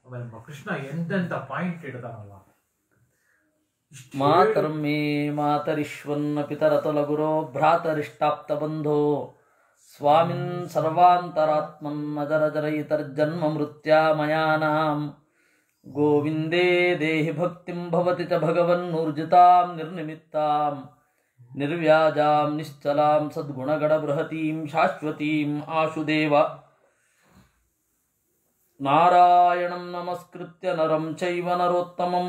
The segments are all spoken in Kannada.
ಆಮೇಲೆ ಮ- ಕೃಷ್ಣ ಎಂತೆಂತ ಪಾಯಿಂಟ್ ಇಡ್ತಾನಲ್ಲ ಇಷ್ಟ್ ಹೇಳಿ- ಮಾತರ್ಮೇ ಮಾತರಿಶ್ವನ್ನ ಪಿತರತುಲಗುರೋ ಭ್ರಾತರಿಷ್ಟಾಪ್ತ ಬಂಧೋ ಸ್ವಾಮಿನ್ ಸರ್ವಾಂತರಾತ್ಮನ್ ಅಜರ ಜರಯಿತರ್ಜನ್ಮ ಮೃತ್ಯಾಮಯಾನಾಂ ಗೋವಿಂದೇ ದೇಹಿ ಭಕ್ತಿಂ ಭವತಿ ಚ ಭಗವನ್ನೂರ್ಜಿತಾಂ ನಿರ್ನಿಮಿತ್ತಾಂ ನಿರ್ವ್ಯಾಜಾಂ ನಿಶ್ಚಲಾಂ ಸದ್ಗುಣಗಣ ಬೃಹತೀಂ ಶಾಶ್ವತೀಂ ಆಶುದೇವ ನಾರಾಯಣಂ ನಮಸ್ಕೃತ್ಯ ನರಂ ಚೈವ ನರೋತ್ತಮಂ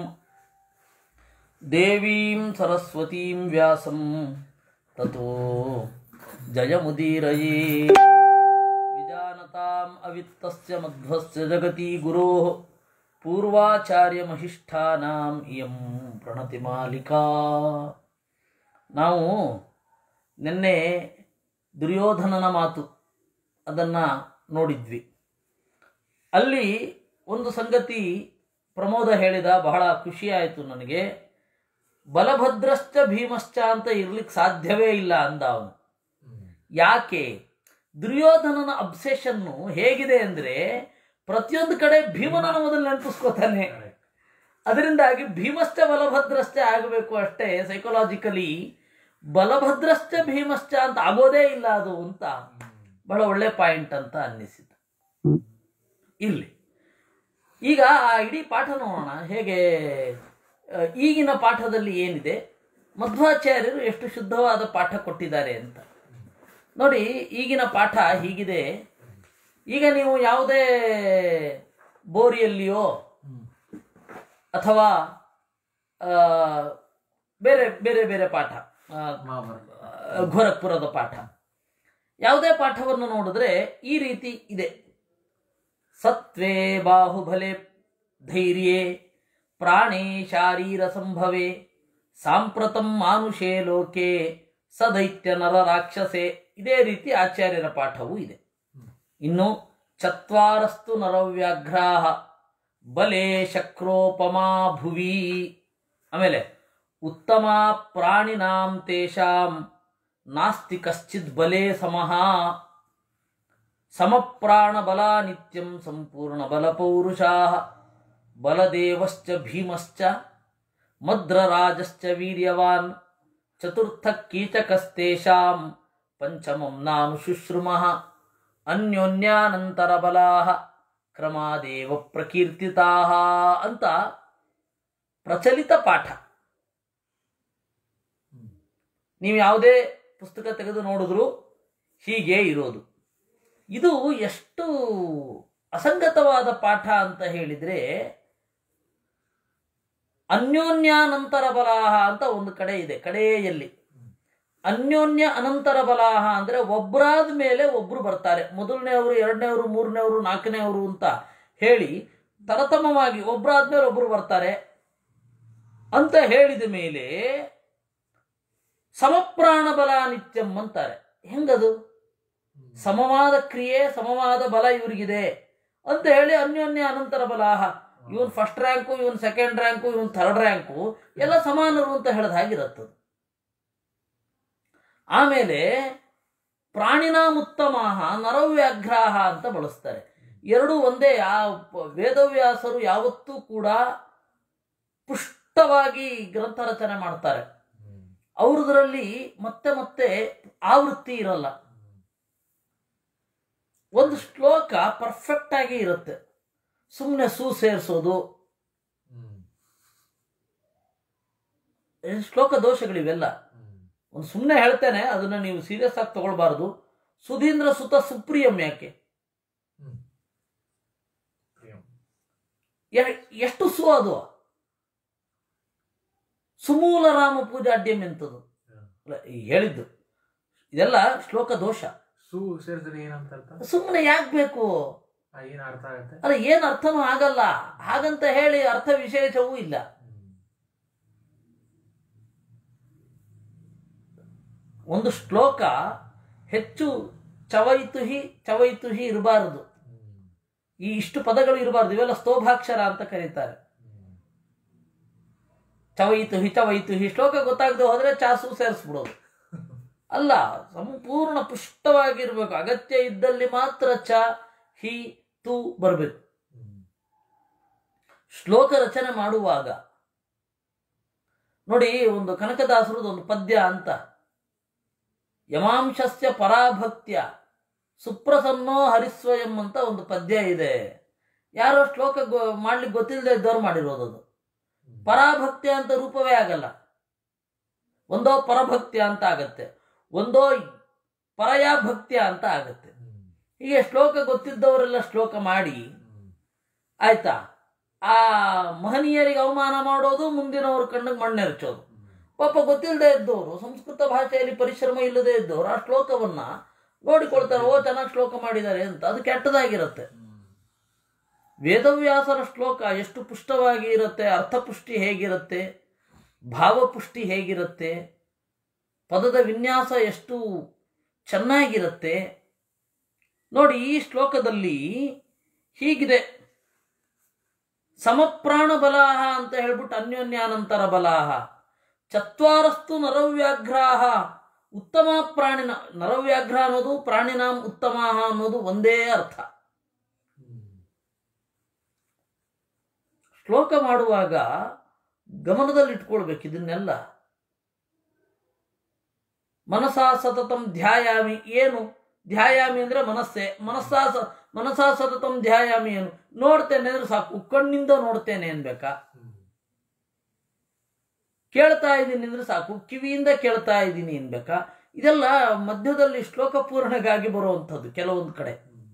ದೇವೀಂ ಸರಸ್ವತೀಂ ವ್ಯಾಸಂ ತಥೋ ಜಯಮುದೀರಯೇ ವಿಜಾನತಾಂ ಅವಿತ್ತಸ್ಯ ಮಧ್ವಸ್ಯ ಜಗತಿ ಗುರೋಃ ಪೂರ್ವಾಚಾರ್ಯಮಹಿಷ್ಠಾನಾಂ ಇಯಂ ಪ್ರಣತಿ ಮಾಲಿಕಾ ನಾವು ನಿನ್ನೆ ದುರ್ಯೋಧನನ ಮಾತು ಅದನ್ನು ನೋಡಿದ್ವಿ ಅಲ್ಲಿ ಒಂದು ಸಂಗತಿ ಪ್ರಮೋದ ಹೇಳಿದ ಬಹಳ ಖುಷಿಯಾಯಿತು ನನಗೆ ಬಲಭದ್ರಶ್ಚ ಭೀಮಶ್ಚ ಅಂತ ಇರ್ಲಿಕ್ಕೆ ಸಾಧ್ಯವೇ ಇಲ್ಲ ಅಂದ ಅವನು ಹ್ಮ್. ಯಾಕೆ ದುರ್ಯೋಧನನ ಅಬ್ಸೆಷನ್ನು ಹೇಗಿದೆ ಅಂದ್ರೆ ಪ್ರತಿಯೊಂದು ಕಡೆ ಭೀಮನ ಮೊದಲು ನೆನಪಿಸ್ಕೋತಾನೆ Correct. ಅದರಿಂದಾಗಿ ಭೀಮಶ್ಚ ಬಲಭದ್ರಶ್ಚ ಆಗಬೇಕು ಅಷ್ಟೇ ಸೈಕೊಲಾಜಿಕಲಿ ಬಲಭದ್ರಶ್ಚ ಭೀಮಶ್ಚ ಅಂತ ಆಗೋದೇ ಇಲ್ಲ ಅದು ಅಂತ ಬಹಳ ಒಳ್ಳೆ ಪಾಯಿಂಟ್ ಅಂತ ಅನ್ನಿಸಿತು ಇಲ್ಲಿ ಈಗ ಆ ಇಡೀ ಪಾಠ ನೋಡೋಣ ಹೇಗೆ ಆ, ಈಗಿನ ಪಾಠದಲ್ಲಿ ಏನಿದೆ ಮಧ್ವಾಚಾರ್ಯರು ಎಷ್ಟು ಶುದ್ಧವಾದ ಪಾಠ ಕೊಟ್ಟಿದ್ದಾರೆ ಅಂತ ನೋಡಿ ಈಗಿನ ಪಾಠ ಹೀಗಿದೆ ಈಗ ನೀವು ಯಾವುದೇ ಬೋರಿಯಲ್ಲಿಯೋ ಹ್ಮ್. ಅಥವಾ ಆ, ಬೇರೆ ಬೇರೆ ಬೇರೆ ಪಾಠ ಆ, ಮಹಾಭಾರತ ಆ, ಗೋರಖ್ಪುರದ ಪಾಠ ಯಾವುದೇ ಪಾಠವನ್ನು ನೋಡಿದ್ರೆ ಈ ರೀತಿ ಇದೆ ಸತ್ವೇ ಬಾಹುಬಲೆ ಧೈರ್ಯೇ ಪ್ರಾಣೇ ಶಾರೀರ ಸಂಭವೆ ಸಾಂಪ್ರತಂ ಮಾನುಷೇ ಲೋಕೆ ಸದೈತ್ಯ ನರ ರಾಕ್ಷಸೆ ಇದೇ ರೀತಿ ಆಚಾರ್ಯರ ಪಾಠವೂ ಇದೆ ಇನ್ನು ಚತ್ವಾರಸ್ತು ನರವ್ಯಾಘ್ರಾಹ ಬಲೆ ಶಕ್ರೋಪಮಾ ಭುವಿ ಆಮೇಲೆ ಉತ್ತಮ ಪ್ರಾಣಿನಾಂ ತೇಷಾಂ ನಾಸ್ತಿ ಕಶ್ಚಿತ್ ಬಲೇ ಸಮಃ ಸಮಪ್ರಾಣ ಬಲ ನಿತ್ಯಂ ಸಂಪೂರ್ಣ ಬಲ ಪೌರುಷಾ ಬಲದೇವಶ್ಚ ಭೀಮಶ್ಚ ಮದ್ರರಾಜಶ್ಚ ವೀರ್ಯವಾನ್ ಚತುರ್ಥ ಕೀಚಕಸ್ತೇಷಾಂ ಪಂಚಮಂ ನಾಮ ಶುಶ್ರುಮಃ ಅನ್ಯೋನ್ಯಾನಂತರ ಬಲಾಹ ಕ್ರಮಾದೇವ ಪ್ರಕೀರ್ತಿತಾಹ ಅಂತ ಪ್ರಚಲಿತ ಪಾಠ ನೀವು ಯಾವುದೇ ಪುಸ್ತಕ ತೆಗೆದು ನೋಡಿದ್ರು ಹೀಗೆ ಇರೋದು ಇದು ಎಷ್ಟು ಅಸಂಗತವಾದ ಪಾಠ ಅಂತ ಹೇಳಿದ್ರೆ ಅನ್ಯೋನ್ಯಾನಂತರ ಬಲಾಹ ಅಂತ ಒಂದು ಕಡೆ ಇದೆ ಕಡೆಯಲ್ಲಿ ಅನ್ಯೋನ್ಯ ಅನಂತರ ಬಲಾಹ ಅಂದ್ರೆ ಒಬ್ಬರಾದ ಮೇಲೆ ಒಬ್ರು ಬರ್ತಾರೆ ಮೊದಲನೇವರು ಎರಡನೇವರು ಮೂರನೇವರು ನಾಲ್ಕನೇವರು ಅಂತ ಹೇಳಿ ತರತಮವಾಗಿ ಒಬ್ಬರಾದ್ಮೇಲೆ ಒಬ್ರು ಬರ್ತಾರೆ ಅಂತ ಹೇಳಿದ ಮೇಲೆ ಸಮಪ್ರಾಣ ಬಲ ನಿತ್ಯಂ ಅಂತಾರೆ ಹೆಂಗದು ಸಮವಾದ ಕ್ರಿಯೆ ಸಮವಾದ ಬಲ ಇವರಿಗಿದೆ ಅಂತ ಹೇಳಿ ಅನ್ಯೋನ್ಯ ಅನಂತರ ಬಲಾಹ ಇವನ್ ಫಸ್ಟ್ ರ್ಯಾಂಕು ಇವನ್ ಸೆಕೆಂಡ್ ರ್ಯಾಂಕು ಇವನ್ ಥರ್ಡ್ ರ್ಯಾಂಕು ಎಲ್ಲ ಸಮಾನರು ಅಂತ ಹೇಳಿದ ಹಾಗಿರುತ್ತದೆ ಆಮೇಲೆ ಪ್ರಾಣಿನಾಮುತ್ತಮಾಹ ನರವ್ಯಾಘ್ರಾಹ ಅಂತ ಬಳಸ್ತಾರೆ ಎರಡು ಒಂದೇ ಆ ಪ- ವೇದವ್ಯಾಸರು ಯಾವತ್ತೂ ಕೂಡ ಪುಷ್ಟವಾಗಿ ಗ್ರಂಥ ರಚನೆ ಮಾಡ್ತಾರೆ ಅವ್ರದ್ರಲ್ಲಿ ಮತ್ತೆ ಮತ್ತೆ ಆವೃತ್ತಿ ಇರಲ್ಲ ಒಂದು ಶ್ಲೋಕ ಪರ್ಫೆಕ್ಟ್ ಆಗಿ ಇರುತ್ತೆ ಸುಮ್ಮನೆ ಸೂ ಸೇರಿಸೋದು ಶ್ಲೋಕ ದೋಷಗಳಿವೆಲ್ಲ ಒಂದು ಸುಮ್ಮನೆ ಹೇಳ್ತೇನೆ ಅದನ್ನ ನೀವು ಸೀರಿಯಸ್ ಆಗಿ ತಗೊಳ್ಬಾರ್ದು ಸುಧೀಂದ್ರ ಸುತ ಸುಪ್ರಿಯಂ ಯಾಕೆ ಎ- ಎಷ್ಟು ಸು ಅದು ಸುಮೂಲ ರಾಮ ಪೂಜಾಡ್ಯಂ ಎಂತದು ಅಲ್ಲ, ಈ ಹೇಳಿದ್ದು ಇದೆಲ್ಲ ಶ್ಲೋಕ ದೋಷ ಸು ಸೇರಿದ್ರೆ ಏನಂತ ಅರ್ಥ ಸುಮ್ಮನೆ ಯಾಕೆ ಬೇಕು ಆ, ಏನ್ ಅರ್ಥ ಆಗತ್ತೆ ಅಲ್ಲ ಏನ್ ಅರ್ಥನೂ ಆಗಲ್ಲ ಹಾಗಂತ ಹೇಳಿ ಅರ್ಥ ವಿಶೇಷವೂ ಇಲ್ಲ ಒಂದು ಶ್ಲೋಕ ಹೆಚ್ಚು ಚವೈತುಹಿ ಚವೈತುಹಿ ಇರಬಾರದು ಈ ಇಷ್ಟು ಪದಗಳು ಇರಬಾರ್ದು ಇವೆಲ್ಲ ಸ್ತೋಭಾಕ್ಷರ ಅಂತ ಕರೀತಾರೆ ಚವೈತುಹಿ ಚವೈತುಹಿ ಶ್ಲೋಕ ಗೊತ್ತಾಗದೆ ಹೋದ್ರೆ ಚಾಸು ಸೇರಿಸ್ಬಿಡೋದು ಅಲ್ಲ ಸಂಪೂರ್ಣ ಪುಷ್ಟವಾಗಿರ್ಬೇಕು ಅಗತ್ಯ ಇದ್ದಲ್ಲಿ ಮಾತ್ರ ಚ ಹಿ ತು ಬರಬೇಕು ಶ್ಲೋಕ ರಚನೆ ಮಾಡುವಾಗ ನೋಡಿ ಒಂದು ಕನಕದಾಸರದ್ದು ಒಂದು ಪದ್ಯ ಅಂತ ಯಮಾಂಶಸ್ಯ ಪರಾಭಕ್ತ್ಯ ಸುಪ್ರಸನ್ನೋ ಹರಿಸ್ವಯಂ ಅಂತ ಒಂದು ಪದ್ಯ ಇದೆ ಯಾರೋ ಶ್ಲೋಕ ಗೊ- ಮಾಡ್ಲಿಕ್ಕೆ ಗೊತ್ತಿಲ್ಲದೆ ಇದ್ದವ್ರು ಮಾಡಿರೋದು ಅದು ಪರಾಭಕ್ತ್ಯ ಅಂತ ರೂಪವೇ ಆಗಲ್ಲ ಒಂದೋ ಪರಭಕ್ತ್ಯ ಅಂತ ಆಗತ್ತೆ ಒಂದೋ ಪರಯಾ ಭಕ್ತ್ಯ ಅಂತ ಆಗತ್ತೆ ಹೀಗೆ ಶ್ಲೋಕ ಗೊತ್ತಿದ್ದವರೆಲ್ಲ ಶ್ಲೋಕ ಮಾಡಿ ಆಯ್ತಾ ಆ ಮಹನೀಯರಿಗೆ ಅವಮಾನ ಮಾಡೋದು ಮುಂದಿನವ್ರ ಕಣ್ಣಿಗೆ ಮಣ್ಣೆರಚೋದು ಪಾಪ ಗೊತ್ತಿಲ್ಲದೆ ಇದ್ದವರು ಸಂಸ್ಕೃತ ಭಾಷೆಯಲ್ಲಿ ಪರಿಶ್ರಮ ಇಲ್ಲದೆ ಇದ್ದವರು ಆ ಶ್ಲೋಕವನ್ನ ನೋಡಿಕೊಳ್ತಾರೆ ಓ ಚೆನ್ನಾಗಿ ಶ್ಲೋಕ ಮಾಡಿದ್ದಾರೆ ಅಂತ ಅದು ಕೆಟ್ಟದಾಗಿರುತ್ತೆ ವೇದವ್ಯಾಸರ ಶ್ಲೋಕ ಎಷ್ಟು ಪುಷ್ಟವಾಗಿ ಇರುತ್ತೆ ಅರ್ಥಪುಷ್ಟಿ ಹೇಗಿರುತ್ತೆ ಭಾವಪುಷ್ಟಿ ಹೇಗಿರುತ್ತೆ ಪದದ ವಿನ್ಯಾಸ ಎಷ್ಟು ಚೆನ್ನಾಗಿರುತ್ತೆ ನೋಡಿ ಈ ಶ್ಲೋಕದಲ್ಲಿ ಹೀಗಿದೆ ಸಮಪ್ರಾಣ ಬಲಾಹ ಅಂತ ಹೇಳ್ಬಿಟ್ಟು ಅನ್ಯೋನ್ಯಾನಂತರ ಬಲಾಹ ಚತ್ವಾರಸ್ತು ನರವ್ಯಾಘ್ರಾಹ ಉತ್ತಮ ಪ್ರಾಣಿನ ನರವ್ಯಾಘ್ರ ಅನ್ನೋದು ಪ್ರಾಣಿನಾಂ ಉತ್ತಮ ಅನ್ನೋದು ಒಂದೇ ಅರ್ಥ ಶ್ಲೋಕ ಮಾಡುವಾಗ ಗಮನದಲ್ಲಿ ಇಟ್ಕೊಳ್ಬೇಕು ಇದನ್ನೆಲ್ಲ ಮನಸಾ ಸತತಂ ಧ್ಯಾಯಾಮಿ ಏನು ಧ್ಯಾಯಾಮಿ ಅಂದ್ರೆ ಮನಸ್ಸೇ ಮನಸ್ಸಾ ಸ ಮನಸಾ ಸತತಂ ಧ್ಯಾಯಾಮಿ ಏನು ನೋಡ್ತೇನೆ ಅಂದ್ರೆ ಸಾಕು ಕಣ್ಣಿಂದ ನೋಡ್ತೇನೆ ಅನ್ಬೇಕಾ ಕೇಳ್ತಾ ಇದ್ದೀನಿ ಅಂದ್ರೆ ಸಾಕು ಕಿವಿಯಿಂದ ಕೇಳ್ತಾ ಇದ್ದೀನಿ ಅನ್ಬೇಕಾ ಇದೆಲ್ಲ ಮಧ್ಯದಲ್ಲಿ ಶ್ಲೋಕ ಪೂರ್ಣಗಾಗಿ ಬರುವಂಥದ್ದು ಕೆಲವೊಂದು ಕಡೆ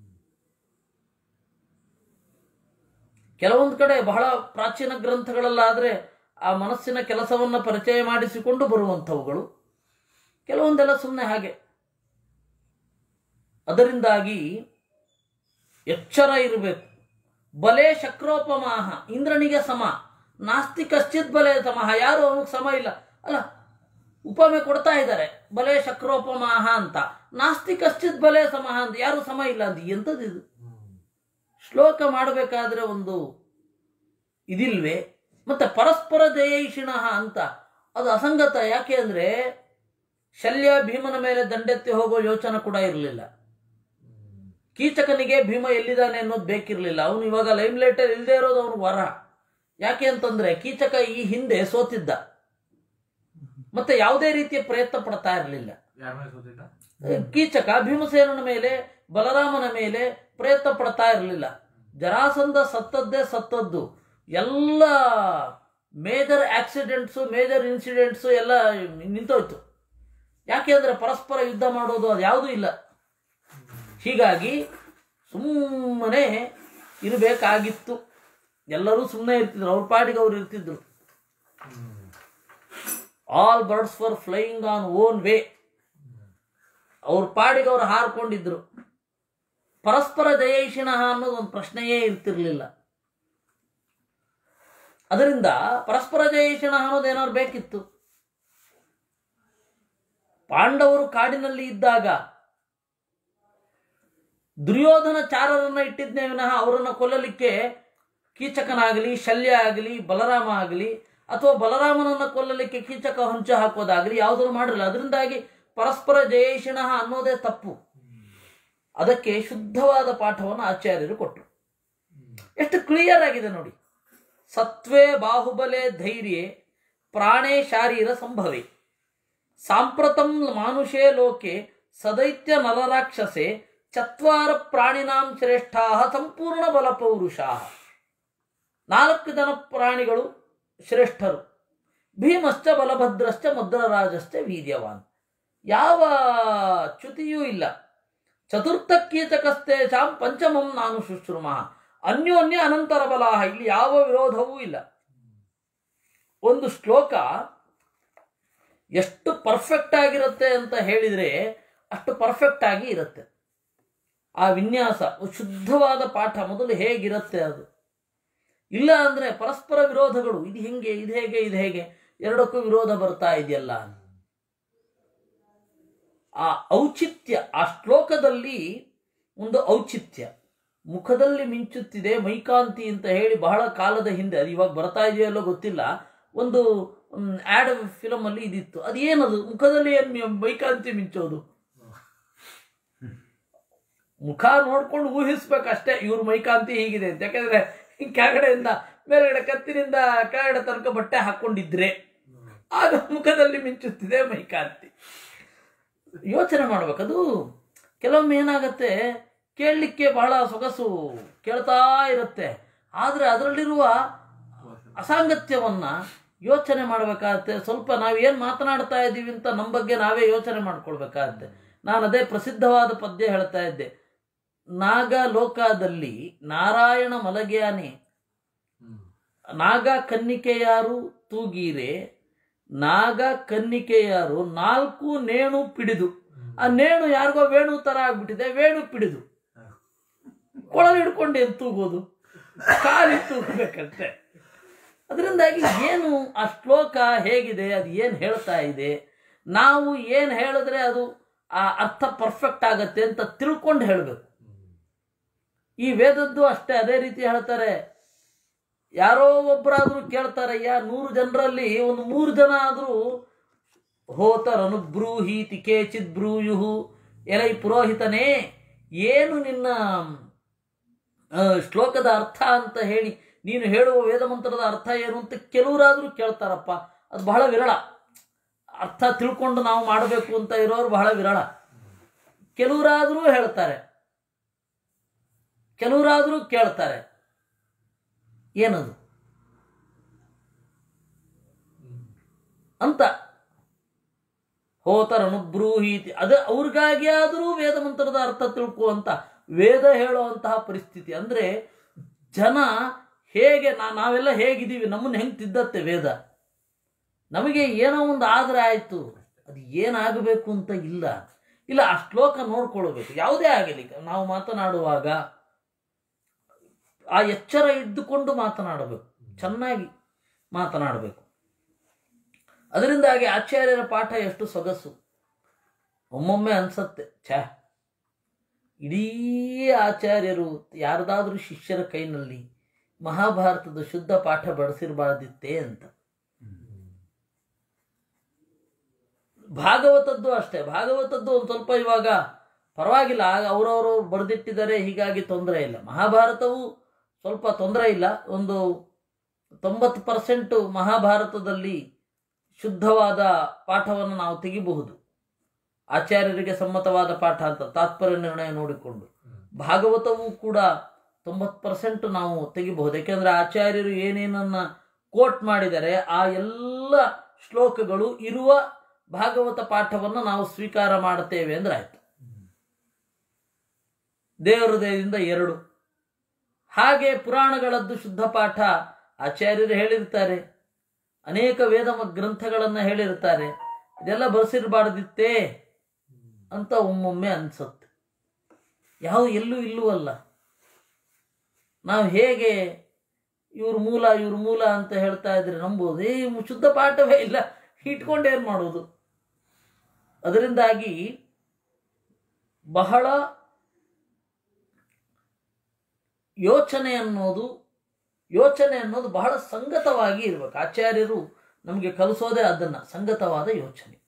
ಕೆಲವೊಂದು ಕಡೆ ಬಹಳ ಪ್ರಾಚೀನ ಗ್ರಂಥಗಳಲ್ಲಾದ್ರೆ ಆ ಮನಸ್ಸಿನ ಕೆಲಸವನ್ನ ಪರಿಚಯ ಮಾಡಿಸಿಕೊಂಡು ಬರುವಂಥವುಗಳು ಕೆಲವೊಂದೆಲ್ಲ ಸುಮ್ಮನೆ ಹಾಗೆ ಅದರಿಂದಾಗಿ ಎಚ್ಚರ ಇರಬೇಕು ಬಲೆ ಶಕ್ರೋಪಮಾಹ ಇಂದ್ರನಿಗೆ ಸಮ ನಾಸ್ತಿ ಕಶ್ಚಿತ್ ಬಲೆ ಸಮಹ ಯಾರು ಅವನಿಗೆ ಸಮ ಇಲ್ಲ ಅಲ್ಲ ಉಪಮೆ ಕೊಡ್ತಾ ಇದ್ದಾರೆ ಬಲೆ ಶಕ್ರೋಪಮಾಹ ಅಂತ ನಾಸ್ತಿ ಕಶ್ಚಿತ್ ಬಲೆ ಸಮಹ ಅಂತ ಯಾರು ಸಮ ಇಲ್ಲ ಅಂತ ಎಂಥದ್ದು ಇದು ಶ್ಲೋಕ ಮಾಡಬೇಕಾದ್ರೆ ಒಂದು ಇದಿಲ್ವೇ ಮತ್ತೆ ಪರಸ್ಪರ ಜಯೈಷಿಣ ಅಂತ ಅದು ಅಸಂಗತ ಯಾಕೆ ಅಂದ್ರೆ ಶಲ್ಯ ಭೀಮನ ಮೇಲೆ ದಂಡೆತ್ತಿ ಹೋಗೋ ಯೋಚನೆ ಕೂಡ ಇರಲಿಲ್ಲ ಕೀಚಕನಿಗೆ ಭೀಮ ಎಲ್ಲಿದ್ದಾನೆ ಅನ್ನೋದು ಬೇಕಿರಲಿಲ್ಲ ಅವನು ಇವಾಗ ಲೈಮ್ ಲೈಟರ್ ಇಲ್ಲದೆ ಇರೋದು ಅವನು ವರ ಯಾಕೆ ಅಂತಂದ್ರೆ ಕೀಚಕ ಈ ಹಿಂದೆ ಸೋತಿದ್ದ ಮತ್ತೆ ಯಾವುದೇ ರೀತಿಯ ಪ್ರಯತ್ನ ಪಡ್ತಾ ಇರಲಿಲ್ಲ ಯಾರ ಮೇಲೆ ಸೋತಿದ್ದ ಕೀಚಕ ಭೀಮಸೇನನ ಮೇಲೆ ಬಲರಾಮನ ಮೇಲೆ ಪ್ರಯತ್ನ ಪಡ್ತಾ ಇರಲಿಲ್ಲ ಜರಾಸಂಧ ಸತ್ತದ್ದೇ ಸತ್ತದ್ದು ಎಲ್ಲ ಮೇಜರ್ ಆಕ್ಸಿಡೆಂಟ್ಸು ಮೇಜರ್ ಇನ್ಸಿಡೆಂಟ್ಸು ಎಲ್ಲ ನಿಂತೋಯ್ತು ಯಾಕೆ ಅಂದ್ರೆ ಪರಸ್ಪರ ಯುದ್ಧ ಮಾಡೋದು ಅದು ಯಾವುದೂ ಇಲ್ಲ ಹೀಗಾಗಿ ಸುಮ್ಮನೆ ಇರಬೇಕಾಗಿತ್ತು ಎಲ್ಲರೂ ಸುಮ್ಮನೆ ಇರ್ತಿದ್ರು ಅವ್ರ ಪಾಡಿಗೆ ಅವ್ರು ಇರ್ತಿದ್ರು all birds for flying on own way ಅವ್ರ ಪಾಡಿಗೆ ಅವ್ರು ಹಾರ್ಕೊಂಡಿದ್ರು ಪರಸ್ಪರ ಜಯೈಷಿಣ ಅನ್ನೋದು ಒಂದು ಪ್ರಶ್ನೆಯೇ ಇರ್ತಿರ್ಲಿಲ್ಲ ಅದರಿಂದ ಪರಸ್ಪರ ಜಯೈಷಿಣ ಅನ್ನೋದು ಏನಾದ್ರು ಬೇಕಿತ್ತು ಪಾಂಡವರು ಕಾಡಿನಲ್ಲಿ ಇದ್ದಾಗ ದುರ್ಯೋಧನ ಚಾರರನ್ನ ಇಟ್ಟಿದ್ನೇ ವಿನಃ ಅವರನ್ನ ಕೊಲ್ಲಲಿಕ್ಕೆ ಕೀಚಕನಾಗಲಿ ಶಲ್ಯ ಆಗಲಿ ಬಲರಾಮ ಆಗಲಿ ಅಥವಾ ಬಲರಾಮನನ್ನ ಕೊಲ್ಲಲಿಕ್ಕೆ ಕೀಚಕ ಹೊಂಚ ಹಾಕೋದಾಗಲಿ ಯಾವುದನ್ನು ಮಾಡಿರಲಿಲ್ಲ ಅದರಿಂದಾಗಿ ಪರಸ್ಪರ ಜಯೇಷಿಣ ಅನ್ನೋದೇ ತಪ್ಪು ಅದಕ್ಕೆ ಶುದ್ಧವಾದ ಪಾಠವನ್ನು ಆಚಾರ್ಯರು ಕೊಟ್ಟರು ಎಷ್ಟು ಕ್ಲಿಯರ್ ಆಗಿದೆ ನೋಡಿ ಸತ್ವೇ ಬಾಹುಬಲೆ ಧೈರ್ಯೆ ಪ್ರಾಣೇ ಶಾರೀರ ಸಂಭವೆ ಸಾಂಪ್ರತಂ ಮಾನುಷೇ ಲೋಕೆ ಸದೈತ್ಯ ನರರಾಕ್ಷಸೆ ಚತ್ವಾರ ಪ್ರಾಣಿನಾಂ ಶ್ರೇಷ್ಠಾ ಸಂಪೂರ್ಣ ಬಲಪೌರುಷಾ ನಾಲ್ಕು ಜನ ಪ್ರಾಣಿಗಳು ಶ್ರೇಷ್ಠರು ಭೀಮಶ್ಚ ಬಲಭದ್ರಶ್ಚ ಮುದ್ರರಾಜಶ್ಚ ವೀರ್ಯವಾನ್ ಯಾವ ಚ್ಯುತಿಯೂ ಇಲ್ಲ ಚತುರ್ಥ ಕೀಚಕಸ್ತೇಷಾಂ ಪಂಚಮಂ ನಾನು ಶುಶ್ರುಮ ಅನ್ಯೋನ್ಯ ಅನಂತರ ಬಲಾಹ ಇಲ್ಲಿ ಯಾವ ವಿರೋಧವೂ ಇಲ್ಲ ಒಂದು ಶ್ಲೋಕ ಎಷ್ಟು ಪರ್ಫೆಕ್ಟ್ ಆಗಿರುತ್ತೆ ಅಂತ ಹೇಳಿದ್ರೆ ಅಷ್ಟು ಪರ್ಫೆಕ್ಟ್ ಆಗಿ ಇರುತ್ತೆ ಆ ವಿನ್ಯಾಸ ಶುದ್ಧವಾದ ಪಾಠ ಮೊದಲು ಹೇಗಿರುತ್ತೆ ಅದು ಇಲ್ಲ ಅಂದ್ರೆ ಪರಸ್ಪರ ವಿರೋಧಗಳು ಇದು ಹೆಂಗೆ ಇದು ಹೇಗೆ ಇದು ಹೇಗೆ ಎರಡಕ್ಕೂ ವಿರೋಧ ಬರ್ತಾ ಇದೆಯಲ್ಲ ಆ ಔಚಿತ್ಯ ಆ ಶ್ಲೋಕದಲ್ಲಿ ಒಂದು ಔಚಿತ್ಯ ಮುಖದಲ್ಲಿ ಮಿಂಚುತ್ತಿದೆ ಮೈಕಾಂತಿ ಅಂತ ಹೇಳಿ ಬಹಳ ಕಾಲದ ಹಿಂದೆ ಅದು ಇವಾಗ ಬರ್ತಾ ಇದೆಯಲ್ಲೋ ಗೊತ್ತಿಲ್ಲ ಒಂದು ಆಡ್ ಫಿಲಮ್ ಅಲ್ಲಿ ಇದಿತ್ತು ಅದೇನದು ಮುಖದಲ್ಲಿ ಏನ್ ಮಿ- ಮೈಕಾಂತಿ ಮಿಂಚೋದು ಮುಖ ನೋಡ್ಕೊಂಡು ಊಹಿಸ್ಬೇಕಷ್ಟೇ ಇವ್ರ ಮೈಕಾಂತಿ ಹೀಗಿದೆ ಅಂತ ಯಾಕಂದ್ರೆ ಕೆಳಗಡೆಯಿಂದ ಮೇಲ್ಗಡೆ ಕತ್ತಿನಿಂದ ಕೆಳಗಡೆ ತನಕ ಬಟ್ಟೆ ಹಾಕೊಂಡಿದ್ರೆ ಆಗ ಮುಖದಲ್ಲಿ ಮಿಂಚುತ್ತಿದೆ ಮೈಕಾಂತಿ ಯೋಚನೆ ಮಾಡ್ಬೇಕದು ಕೆಲವೊಮ್ಮೆ ಏನಾಗತ್ತೆ ಕೇಳಲಿಕ್ಕೆ ಬಹಳ ಸೊಗಸು ಕೇಳ್ತಾ ಇರುತ್ತೆ ಆದರೆ ಅದರಲ್ಲಿರುವ ಅಸಾಂಗತ್ಯವನ್ನ ಯೋಚನೆ ಮಾಡಬೇಕಾಗತ್ತೆ ಸ್ವಲ್ಪ ನಾವು ಏನು ಮಾತನಾಡ್ತಾ ಇದ್ದೀವಿ ಅಂತ ನಮ್ಮ ಬಗ್ಗೆ ನಾವೇ ಯೋಚನೆ ಮಾಡ್ಕೊಳ್ಬೇಕಾಗತ್ತೆ ನಾನು ಅದೇ ಪ್ರಸಿದ್ಧವಾದ ಪದ್ಯ ಹೇಳ್ತಾ ಇದ್ದೆ ನಾಗ ಲೋಕದಲ್ಲಿ ನಾರಾಯಣ ಮಲಗ್ಯಾನೆ ನಾಗ ಕನ್ನಿಕೆಯಾರು ತೂಗೀರೆ ನಾಗ ಕನ್ನಿಕೆಯಾರು ನಾಲ್ಕು ನೇಣು ಪಿಡಿದು ಆ ನೇಣು ಯಾರಿಗೋ ವೇಣು ತರ ಆಗ್ಬಿಟ್ಟಿದೆ ವೇಣು ಪಿಡಿದು ಕೊಳಲು ಹಿಡ್ಕೊಂಡು ಏನ್ ತೂಗೋದು ಕಾಲಿ ತೂಗಬೇಕಂತೆ ಅದರಿಂದಾಗಿ ಏನು ಆ ಶ್ಲೋಕ ಹೇಗಿದೆ ಅದು ಏನು ಹೇಳ್ತಾ ಇದೆ ನಾವು ಏನು ಹೇಳಿದ್ರೆ ಅದು ಆ ಅರ್ಥ ಪರ್ಫೆಕ್ಟ್ ಆಗತ್ತೆ ಅಂತ ತಿಳ್ಕೊಂಡು ಹೇಳಬೇಕು ಈ ವೇದದ್ದು ಅಷ್ಟೇ ಅದೇ ರೀತಿ ಹೇಳ್ತಾರೆ ಯಾರೋ ಒಬ್ಬರಾದ್ರೂ ಕೇಳ್ತಾರಯ್ಯ ನೂರು ಜನರಲ್ಲಿ ಒಂದು ಮೂರು ಜನ ಆದರೂ ಹೋತರನುಬ್ರೂಹೀತಿ ಕೇಚಿತ್ ಬ್ರೂಯುಹು ಎಲೈ ಪುರೋಹಿತನೇ ಏನು ನಿನ್ನ ಆ, ಶ್ಲೋಕದ ಅರ್ಥ ಅಂತ ಹೇಳಿ ನೀನು ಹೇಳುವ ವೇದ ಮಂತ್ರದ ಅರ್ಥ ಏನು ಅಂತ ಕೆಲವರಾದರೂ ಕೇಳ್ತಾರಪ್ಪ ಅದು ಬಹಳ ವಿರಳ ಅರ್ಥ ತಿಳ್ಕೊಂಡು ನಾವು ಮಾಡಬೇಕು ಅಂತ ಇರೋರು ಬಹಳ ವಿರಳ ಕೆಲವರಾದರೂ ಹೇಳ್ತಾರೆ ಕೆಲವರಾದರೂ ಕೇಳ್ತಾರೆ ಏನದು ಅಂತ ಹೋತರನುಬ್ರೂಹೀತಿ ಅದು ಅವ್ರಿಗಾಗಿ ಆದರೂ ವೇದ ಮಂತ್ರದ ಅರ್ಥ ತಿಳ್ಕುವಂತ ವೇದ ಹೇಳುವಂತಹ ಪರಿಸ್ಥಿತಿ ಅಂದ್ರೆ ಜನ ಹೇಗೆ ನಾ ನಾವೆಲ್ಲ ಹೇಗಿದ್ದೀವಿ ನಮ್ಮನ್ನು ಹೆಂಗೆ ತಿದ್ದತ್ತೆ ವೇದ ನಮಗೆ ಏನೋ ಒಂದು ಆದರೆ ಆಯಿತು ಅದು ಏನಾಗಬೇಕು ಅಂತ ಇಲ್ಲ ಇಲ್ಲ ಆ ಶ್ಲೋಕ ನೋಡ್ಕೊಳ್ಬೇಕು ಯಾವುದೇ ಆಗಲಿ ನಾವು ಮಾತನಾಡುವಾಗ ಆ ಎಚ್ಚರ ಇದ್ದುಕೊಂಡು ಮಾತನಾಡಬೇಕು ಚೆನ್ನಾಗಿ ಮಾತನಾಡಬೇಕು ಅದರಿಂದಾಗಿ ಆಚಾರ್ಯರ ಪಾಠ ಎಷ್ಟು ಸೊಗಸು ಒಮ್ಮೊಮ್ಮೆ ಅನ್ಸತ್ತೆ ಛ ಇಡೀ ಆಚಾರ್ಯರು ಯಾರದಾದ್ರೂ ಶಿಷ್ಯರ ಕೈನಲ್ಲಿ ಮಹಾಭಾರತದ ಶುದ್ಧ ಪಾಠ ಬಡಿಸಿರಬಾರ್ದಿತ್ತೇ ಅಂತ ಭಾಗವತದ್ದು ಅಷ್ಟೇ ಭಾಗವತದ್ದು ಒಂದು ಸ್ವಲ್ಪ ಇವಾಗ ಪರವಾಗಿಲ್ಲ ಆಗ ಅವರವರು ಬರೆದಿಟ್ಟಿದ್ದಾರೆ ಹೀಗಾಗಿ ತೊಂದರೆ ಇಲ್ಲ ಮಹಾಭಾರತವು ಸ್ವಲ್ಪ ತೊಂದರೆ ಇಲ್ಲ ಒಂದು ತೊಂಬತ್ತು ಪರ್ಸೆಂಟು ಮಹಾಭಾರತದಲ್ಲಿ ಶುದ್ಧವಾದ ಪಾಠವನ್ನು ನಾವು ತೆಗಿಬಹುದು ಆಚಾರ್ಯರಿಗೆ ಸಮ್ಮತವಾದ ಪಾಠ ಅಂತ ತಾತ್ಪರ್ಯ ನಿರ್ಣಯ ನೋಡಿಕೊಂಡು ಭಾಗವತವೂ ಕೂಡ ತೊಂಬತ್ತು ಪರ್ಸೆಂಟ್ ನಾವು ತೆಗಿಬಹುದು ಯಾಕೆಂದ್ರೆ ಆಚಾರ್ಯರು ಏನೇನನ್ನ ಕೋಟ್ ಮಾಡಿದರೆ ಆ ಎಲ್ಲ ಶ್ಲೋಕಗಳು ಇರುವ ಭಾಗವತ ಪಾಠವನ್ನು ನಾವು ಸ್ವೀಕಾರ ಮಾಡುತ್ತೇವೆ ಅಂದ್ರೆ ಆಯ್ತು ದೇವರ ದಯದಿಂದ ಎರಡು ಹಾಗೆ ಪುರಾಣಗಳದ್ದು ಶುದ್ಧ ಪಾಠ ಆಚಾರ್ಯರು ಹೇಳಿರ್ತಾರೆ ಅನೇಕ ವೇದ ಮ- ಗ್ರಂಥಗಳನ್ನ ಹೇಳಿರ್ತಾರೆ ಇದೆಲ್ಲ ಬರೆಸಿರಬಾರ್ದಿತ್ತೇ ಅಂತ ಒಮ್ಮೊಮ್ಮೆ ಅನ್ಸುತ್ತೆ ಯಾವ ಎಲ್ಲೂ ಇಲ್ಲೂ ಅಲ್ಲ ನಾವು ಹೇಗೆ ಇವ್ರ ಮೂಲ ಇವ್ರ ಮೂಲ ಅಂತ ಹೇಳ್ತಾ ಇದ್ರೆ ನಂಬೋದು ಏ ಇವ್ ಶುದ್ಧ ಪಾಠವೇ ಇಲ್ಲ ಇಟ್ಕೊಂಡು ಏನು ಮಾಡೋದು ಅದರಿಂದಾಗಿ ಬಹಳ ಯೋಚನೆ ಅನ್ನೋದು ಯೋಚನೆ ಅನ್ನೋದು ಬಹಳ ಸಂಗತವಾಗಿ ಇರಬೇಕು ಆಚಾರ್ಯರು ನಮಗೆ ಕಲಿಸೋದೇ ಅದನ್ನ ಸಂಗತವಾದ ಯೋಚನೆ